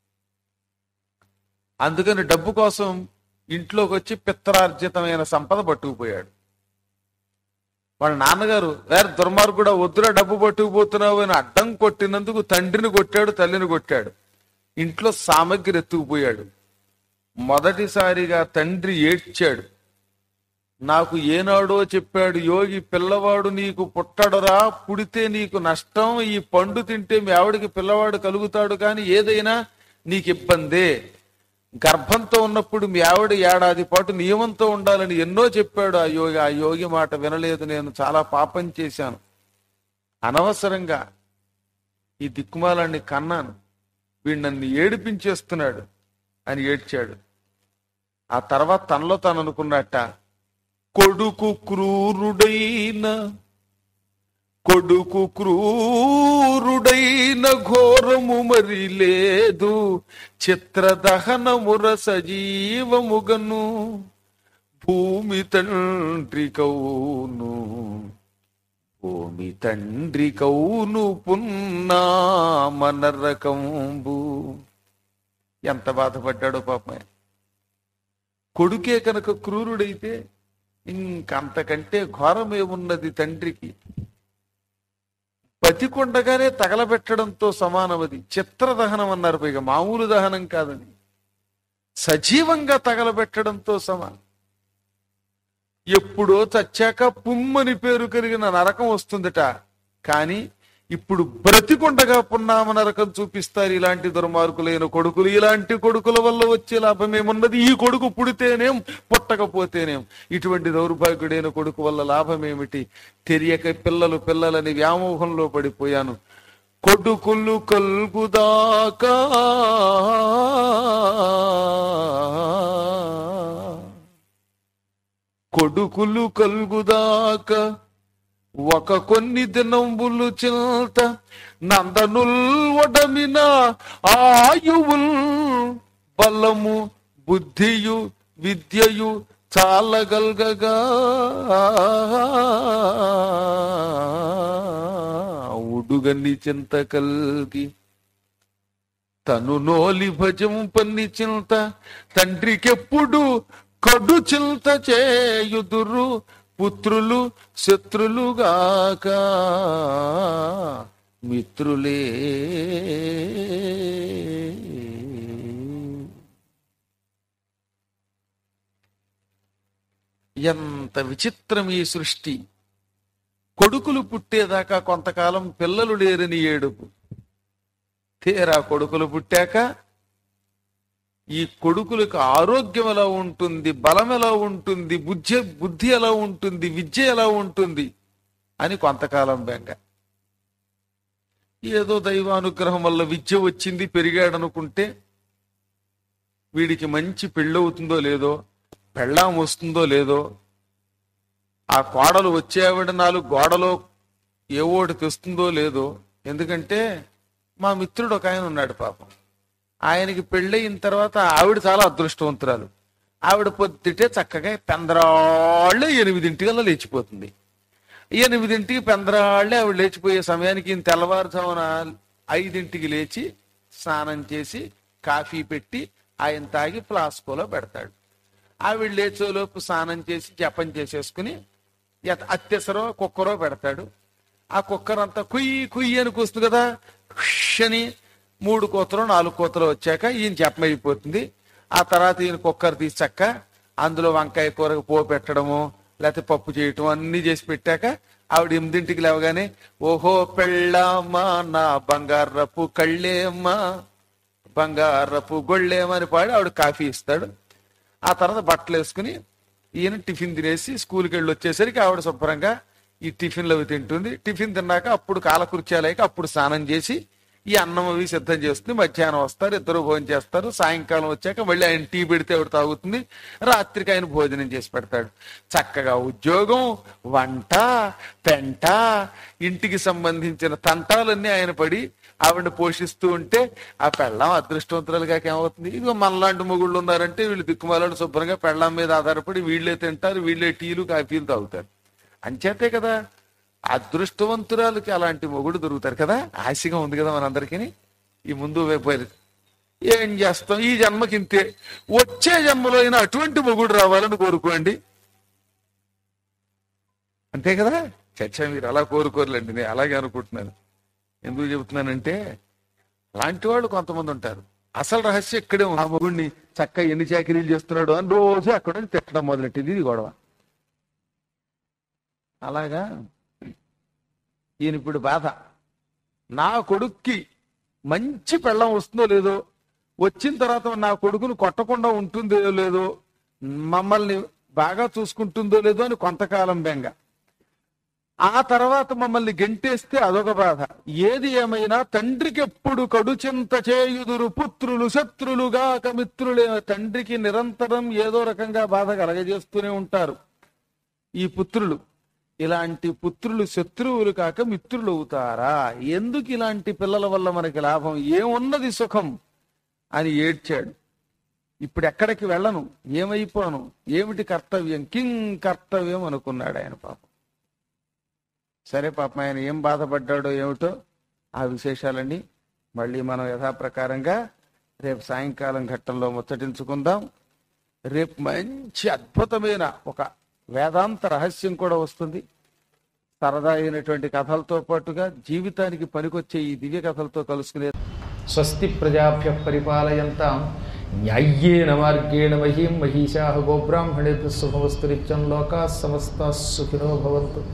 అందుకని డబ్బు కోసం ఇంట్లోకి వచ్చి పిత్తరార్జితమైన సంపద పట్టుకుపోయాడు వాళ్ళ నాన్నగారు వేరే దుర్మార్గుడా వద్దురా డబ్బు పట్టుకుపోతున్నావు అని అడ్డం కొట్టినందుకు తండ్రిని కొట్టాడు తల్లిని కొట్టాడు ఇంట్లో సామగ్రి ఎత్తుకుపోయాడు మొదటిసారిగా తండ్రి ఏడ్చాడు నాకు ఏనాడో చెప్పాడు యోగి పిల్లవాడు నీకు పుట్టడురా పుడితే నీకు నష్టం ఈ పండు తింటే మీ ఆవిడకి పిల్లవాడు కలుగుతాడు కానీ ఏదైనా నీకు ఇబ్బందే గర్భంతో ఉన్నప్పుడు మీ ఆవిడ ఏడాది పాటు నియమంతో ఉండాలని ఎన్నో చెప్పాడు ఆ యోగి ఆ యోగి మాట వినలేదు నేను చాలా పాపం చేశాను అనవసరంగా ఈ దిక్కుమాలాన్ని కన్నాను వీడు నన్ను ఏడిపించేస్తున్నాడు అని ఏడ్చాడు ఆ తర్వాత తనలో తాను అనుకున్నట్ట కొడుకు క్రూరుడైన కొడుకు క్రూరుడైన ఘోరము మరి లేదు చిత్రదహనముర సజీవముగను భూమి తండ్రి కౌను భూమి తండ్రి కౌను పున్నామనరకంబు ఎంత బాధపడ్డాడో పాపం కొడుకే కనుక క్రూరుడైతే ఇంకంతకంటే ఘోరమేమున్నది తండ్రికి బతికొండగానే తగలబెట్టడంతో సమానమది చిత్రదహనం అన్నారు పైగా మామూలు దహనం కాదని సజీవంగా తగలబెట్టడంతో సమానం ఎప్పుడో చచ్చాక పుమ్మని పేరు కలిగిన నరకం వస్తుందట కానీ ఇప్పుడు బ్రతికొండగా పున్నామ నరకం చూపిస్తారు ఇలాంటి దుర్మార్గులైన కొడుకులు ఇలాంటి కొడుకుల వల్ల వచ్చే లాభం ఏమున్నది ఈ కొడుకు పుడితేనేం పుట్టకపోతేనేం ఇటువంటి దౌర్భాగ్యుడైన కొడుకు వల్ల లాభం ఏమిటి తెలియక పిల్లలు పిల్లలని వ్యామోహంలో పడిపోయాను కొడుకులు కల్గుదాకా కొడుకులు కల్గుదాక ఒక కొన్ని దినంబులు చింత నందనుల్ ఒడమిన ఆయువుల్ బలము బుద్ధియు విద్యయు చాలగల్గగా ఉడుగని చింత కల్గి తను నోలి భజం పన్ని చింత తండ్రికెప్పుడు కడు చింత చేయుదురు పుత్రులు శత్రులుగాక మిత్రులే ఎంత విచిత్రం ఈ సృష్టి కొడుకులు పుట్టేదాకా కొంతకాలం పిల్లలు లేరని ఏడుపు తీరా కొడుకులు పుట్టాక ఈ కొడుకులకు ఆరోగ్యం ఎలా ఉంటుంది బలం ఎలా ఉంటుంది బుద్ధి బుద్ధి ఎలా ఉంటుంది విద్య ఎలా ఉంటుంది అని కొంతకాలం బెంగ ఏదో దైవానుగ్రహం వల్ల విద్య వచ్చింది పెరిగాడనుకుంటే వీడికి మంచి పెళ్ళవుతుందో లేదో పెళ్ళాం వస్తుందో లేదో ఆ కోడలు వచ్చేవిడ నాలుగు గోడలో ఏ ఓటి తెస్తుందో లేదో ఎందుకంటే మా మిత్రుడు ఒక ఆయన ఉన్నాడు పాపం ఆయనకి పెళ్ళయిన తర్వాత ఆవిడ చాలా అదృష్టవంతురాలు ఆవిడ పొద్దుటే చక్కగా పెందరాళ్ళే ఎనిమిదింటికల్లా లేచిపోతుంది ఎనిమిదింటికి పెందరాళ్ళే ఆవిడ లేచిపోయే సమయానికి ఈయన తెల్లవారుజామున ఐదింటికి లేచి స్నానం చేసి కాఫీ పెట్టి ఆయన తాగి ఫ్లాస్కోలో పెడతాడు ఆవిడ లేచేలోపు స్నానం చేసి జపం చేసేసుకుని ఎత- అత్తెసరో కుక్కరో పెడతాడు ఆ కుక్కర్ అంతా కుయ్యి కుయ్యి అని కూస్తుంది కదా హుష్ అని మూడు కూతలు నాలుగు కూతలు వచ్చాక ఈయన చెప్పమైపోతుంది ఆ తర్వాత ఈయన కుక్కర్ తీసాక అందులో వంకాయ కూరకు పో పెట్టడము లేకపోతే పప్పు చేయటం అన్ని చేసి పెట్టాక ఆవిడ ఎనిమిదింటికి లేవగానే ఓహో పెళ్ళామా నా బంగారపు కళ్ళేమ్మా బంగారపు గొళ్ళేమని పాడి ఆవిడ కాఫీ ఇస్తాడు ఆ తర్వాత బట్టలు వేసుకుని ఈయన టిఫిన్ తినేసి స్కూల్కి వెళ్ళి వచ్చేసరికి ఆవిడ శుభ్రంగా ఈ టిఫిన్లు అవి తింటుంది టిఫిన్ తిన్నాక అప్పుడు కాలకృత్యాలయ్యాక అప్పుడు స్నానం చేసి ఈ అన్నం అవి సిద్ధం చేస్తుంది మధ్యాహ్నం వస్తారు ఇద్దరు భోజనం చేస్తారు సాయంకాలం వచ్చాక మళ్ళీ ఆయన టీ పెడితే ఆవిడ తాగుతుంది రాత్రికి ఆయన భోజనం చేసి పెడతాడు చక్కగా ఉద్యోగం వంట పెంట ఇంటికి సంబంధించిన తంటాలన్నీ ఆయన పడి ఆవిడని పోషిస్తూ ఉంటే ఆ పెళ్ళాం అదృష్టవంతురాలుగా ఏమవుతుంది ఇదిగో మనలాంటి మొగుళ్ళు ఉన్నారంటే వీళ్ళు దిక్కుమాలను శుభ్రంగా పెళ్ళాం మీద ఆధారపడి వీళ్ళే తింటారు వీళ్ళే టీలు కాఫీలు తాగుతారు అంచేతే కదా అదృష్టవంతురాలకి అలాంటి మొగుడు దొరుకుతారు కదా ఆశగా ఉంది కదా మనందరికీ ఈ ముందు వైపు ఏం చేస్తాం ఈ జన్మకి ఇంతే వచ్చే జన్మలో అయినా అటువంటి మొగుడు రావాలని కోరుకోండి అంతే కదా చచ్చ మీరు అలా కోరుకోరులేండి నేను అలాగే అనుకుంటున్నాను ఎందుకు చెబుతున్నానంటే అలాంటి వాళ్ళు కొంతమంది ఉంటారు అసలు రహస్యం ఇక్కడే ఉంది ఆ మొగుడిని చక్క ఎన్ని చాకరీలు చేస్తున్నాడు అని రోజు అక్కడ నుంచి తిట్టడం మొదలెట్టింది ఇది గొడవ అలాగా ఈయన ఇప్పుడు బాధ నా కొడుక్కి మంచి పెళ్ళం వస్తుందో లేదో వచ్చిన తర్వాత నా కొడుకును కొట్టకుండా ఉంటుందో లేదో మమ్మల్ని బాగా చూసుకుంటుందో లేదో అని కొంతకాలం బెంగ ఆ తర్వాత మమ్మల్ని గెంటేస్తే అదొక బాధ ఏది ఏమైనా తండ్రికి ఎప్పుడు కడుచింత చేయుదురు పుత్రులు శత్రులుగా మిత్రులే తండ్రికి నిరంతరం ఏదో రకంగా బాధ కలగజేస్తూనే ఉంటారు ఈ పుత్రులు ఇలాంటి పుత్రులు శత్రువులు కాక మిత్రులు అవుతారా ఎందుకు ఇలాంటి పిల్లల వల్ల మనకి లాభం ఏమున్నది సుఖం అని ఏడ్చాడు ఇప్పుడు ఎక్కడికి వెళ్ళను ఏమైపోను ఏమిటి కర్తవ్యం కింగ్ కర్తవ్యం అనుకున్నాడు ఆయన పాపం సరే పాపం ఆయన ఏం బాధపడ్డాడో ఏమిటో ఆ విశేషాలన్నీ మళ్ళీ మనం యథాప్రకారంగా రేపు సాయంకాలం ఘట్టంలో ముచ్చటించుకుందాం రేపు మంచి అద్భుతమైన ఒక వేదాంత రహస్యం కూడా వస్తుంది సరదా అయినటువంటి కథలతో పాటుగా జీవితానికి పనికొచ్చే ఈ దివ్య కథలతో కలుసుకునే స్వస్తి ప్రజాభ్య పరిపాలయంతాం న్యాయ్యేన మార్గేణ మహీం మహిషా గోబ్రాహ్మణేభ్య శుభవస్తు నిత్యం లోకా సమస్త సుఖినో భవంతు